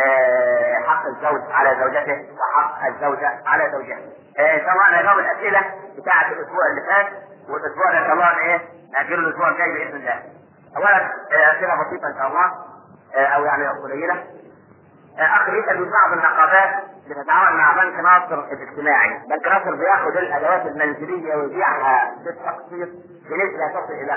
حق الزوج على زوجته وحق الزوجة على زوجها. ان شاء الله نجاوب الاسئله بتاعه الاسبوع اللي فات والاسبوع ده ان شاء الله ايه ناجله الاسبوع الجاي باذن الله. اولا اسئله بسيطه ان شاء الله او يعني قليله. اخ يسال من بعض النقابات بتتعاون مع بنك ناصر الاجتماعي، بنك ناصر بياخد الادوات المنزليه ويبيعها بالتقسيط بنسبه تصل الى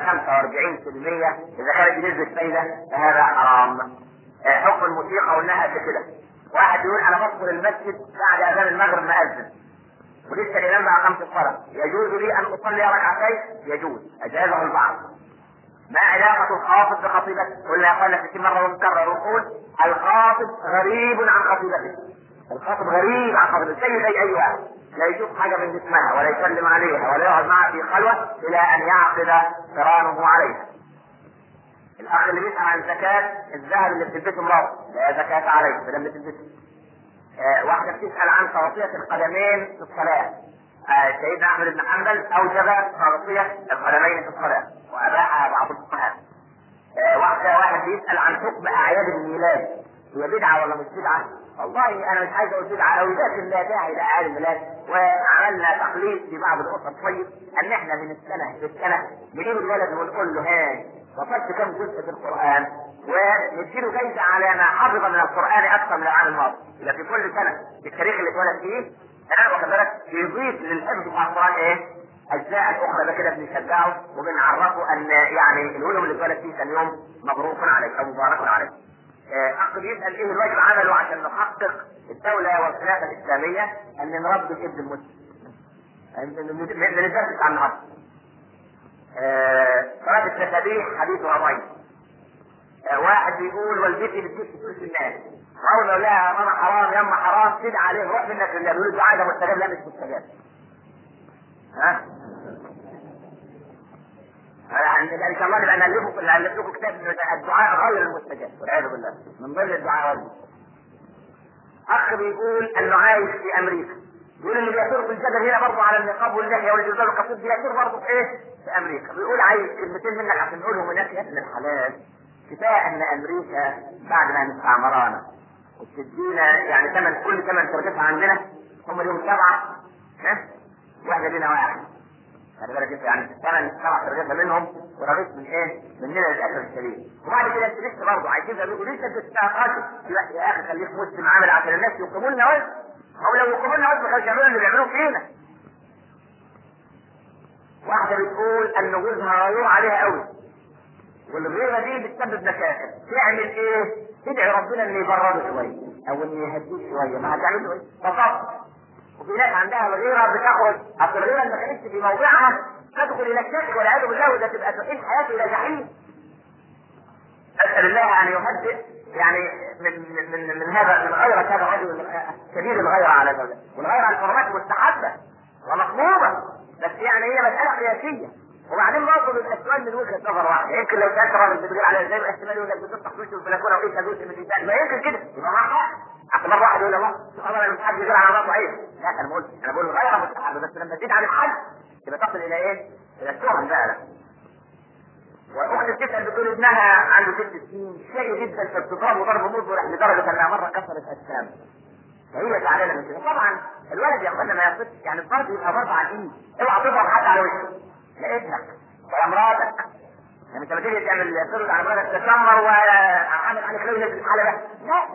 45% اذا كانت بنسبه فايده فهذا حرام. حكم الموسيقى قلناها قبل كده. واحد يقول انا بدخل المسجد بعد اذان المغرب مأذن ولسه الامام بقى خمس الصلاه يجوز لي ان اصلي ركعتين يجوز اجازه البعض ما علاقة الخاطب بخطيبته؟ قلنا يا اخوانا في مرة ونكرر ونقول الخاطب غريب عن خطيبته. الخاطب غريب عن خطيبته زي زي اي واحد. لا يشوف حاجة من جسمها ولا يسلم عليها ولا يقعد معها في خلوة إلى أن يعقد قرانه عليها. الأخ اللي بيسأل عن زكاة الذهب اللي بتلبسه مراته لا زكاة عليه لما تلبسه. آه واحدة بتسأل عن توصية القدمين في الصلاة. آه سيدنا أحمد بن حنبل أوجب توصية القدمين في الصلاة وأباحها بعض الفقهاء. آه واحدة واحد بيسأل عن حكم أعياد الميلاد هي بدعة ولا مش بدعة؟ والله أنا مش عايز أقول بدعة أوي لكن لا داعي لأعياد الميلاد وعملنا تقليد في بعض الأسر طيب أن إحنا من السنة للسنة نجيب الولد ونقول له ها وصلت كم جزء في القرآن ونديله جايزة على ما حفظ من القرآن أكثر من العام الماضي يبقى في كل سنة بالتاريخ اللي اتولد فيه أنا واخد بالك بيضيف للحفظ بتاع القرآن إيه؟ أجزاء أخرى ده كده بنشجعه وبنعرفه أن يعني اليوم اللي اتولد فيه كان يوم مبروك عليه أو مبارك عليه. أخ بيسأل إيه الواجب عمله عشان نحقق الدولة والخلافة الإسلامية أن نربي الابن المسلم. من الدرس بتاع النهارده. صلاة التسابيح حديثها ضعيف. آه، واحد بيقول والدتي بتجيب فلوس الناس اول ما يقول لها يا ماما حرام يا اما حرام تدعي عليه روح منك لله بيقول الدعاء ده مستجاب لا مش مستجاب ها يعني ان شاء الله نبقى نالفه نالف لكم كتاب الدعاء غير المستجاب والعياذ بالله من ضمن الدعاء غير اخ بيقول انه عايش في امريكا بيقول اللي بيثور في الجبل هنا برضه على النقاب واللحيه والجزار القصير بيثور برضه في ايه؟ في امريكا بيقول عايز كلمتين منك عشان نقولهم هناك يا ابن الحلال كفايه ان امريكا بعد ما مستعمرانا وبتدينا يعني ثمن كل ثمن شركتها عندنا هم اليوم سبعه ها واحنا لنا واحد خلي بالك انت يعني ثمن سبع شركات منهم ورغيت من ايه؟ مننا للاسف الشديد وبعد كده انت لسه برضه عايزين يقولوا لسه بتستقاتل يا اخي خليك مسلم عامل عشان الناس يقيموا لنا وزن او لو يقيموا لنا وزن ما كانوش يعملوا اللي بيعملوه فينا واحده بتقول ان جوزها غيور عليها قوي والغيره دي بتسبب مشاكل تعمل ايه؟ تدعي ربنا انه يبرده شويه او انه يهديه شويه ما هتعمل له ايه؟ فقط وفي ناس عندها الغيره بتخرج اصل الغيره ما كانتش في موضعها تدخل الى الشرك والعياذ بالله وده تبقى تعيش حياته الى جحيم اسال الله ان يهدئ يعني من من من, من هذا من غيرة هذا الرجل شديد الغيرة على زوجته والغيرة على الحرمات مستحبة ومطلوبة بس يعني هي مسألة قياسية وبعدين برضه بيبقى السؤال من وجهة نظر واحدة يمكن لو سألت راجل بتقول على ازاي احتمال يقول لك بتفتح فلوس في البلكونة وايه جزء من الانسان ما يمكن كده يبقى معاه حق عشان مرة واحد يقول الله سبحان الله مش حد يقول على مرة ضعيف لا انا ما قلتش انا بقول غيرة مستحبة بس لما تزيد عن الحد تبقى تصل الى ايه؟ الى التهم بقى لا. واخت بتسال بتقول ابنها عنده ست سنين شقي جدا فبتضربه ضرب مظهر لدرجه انها مره كسرت اجسام فهي زعلانه من كده طبعا الولد يا اخوانا ما يقصدش يعني الضرب يبقى ضرب على الايد اوعى تضرب حد على وشه لا ابنك ولا مراتك يعني انت لما تيجي تعمل ترد على مراتك تتنمر وعامل عليك لو نزل الحاله ده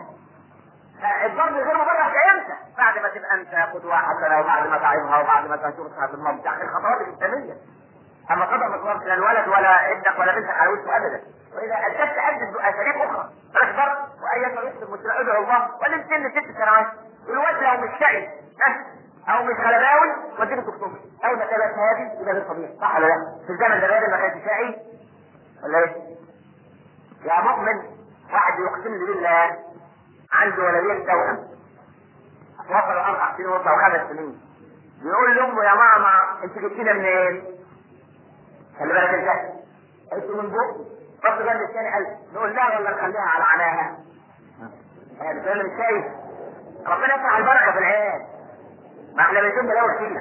لا الضرب غير مبرر امتى؟ بعد ما تبقى انت قدوه حسنه وبعد ما تعظها وبعد ما تشوفها في الموضع الخطوات الاسلاميه اما قدر مصرف لا الولد ولا ابنك ولا بنتك على وشه ابدا واذا ادت عده اساليب اخرى بلاش ضرب واي طريقه المسلم ادعو الله ولا سن ست سنوات الواد لو مش شقي او مش غلباوي وديله دكتور او ما ثبت هذه يبقى غير طبيعي صح ولا لا؟ في الزمن ده ما كانش شقي ولا ايه؟ يا مؤمن واحد يقسم لي بالله عنده ولدين توأم وصلوا اربع سنين وصلوا خمس سنين بيقول لامه يا ماما انت جبتينا منين؟ خلي بالك انت قلت من بقي بص جنب الثاني قال نقول لها ولا نخليها على عناها يعني بتقول مش شايف ربنا يفتح البركه في العيال ما احنا بنتم الاول فينا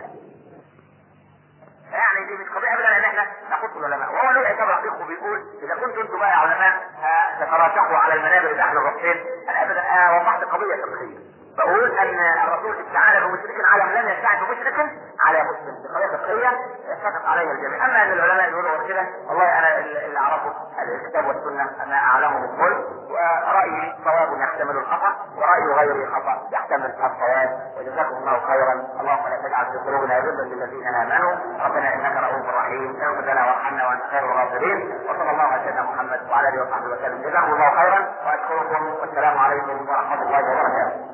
يعني دي مش قضيه ابدا ان احنا نخص العلماء وهو له عتاب رقيق وبيقول اذا كنتم انتم بقى علماء تتراشحوا على المنابر اللي احنا الرقيق انا ابدا آه وضحت قضيه فقهيه بقول ان الرسول استعان بمشرك عالم لم يستعن بمشرك على مسلم بقضيه فقهيه اتفق عليها الجميع اما ان العلماء يقولوا غير كده والله انا اللي اعرفه الكتاب والسنه انا اعلمه الكل ورايي صواب يحتمل الخطا وراي غيري خطا يحتمل الصواب وجزاكم الله خيرا اللهم لا تجعل في قلوبنا غلا للذين امنوا ربنا انك رؤوف رحيم اغفر لنا وارحمنا وانت خير الغافرين وصلى الله على سيدنا محمد وعلى اله وصحبه وسلم جزاكم الله خيرا واشكركم والسلام عليكم ورحمه الله وبركاته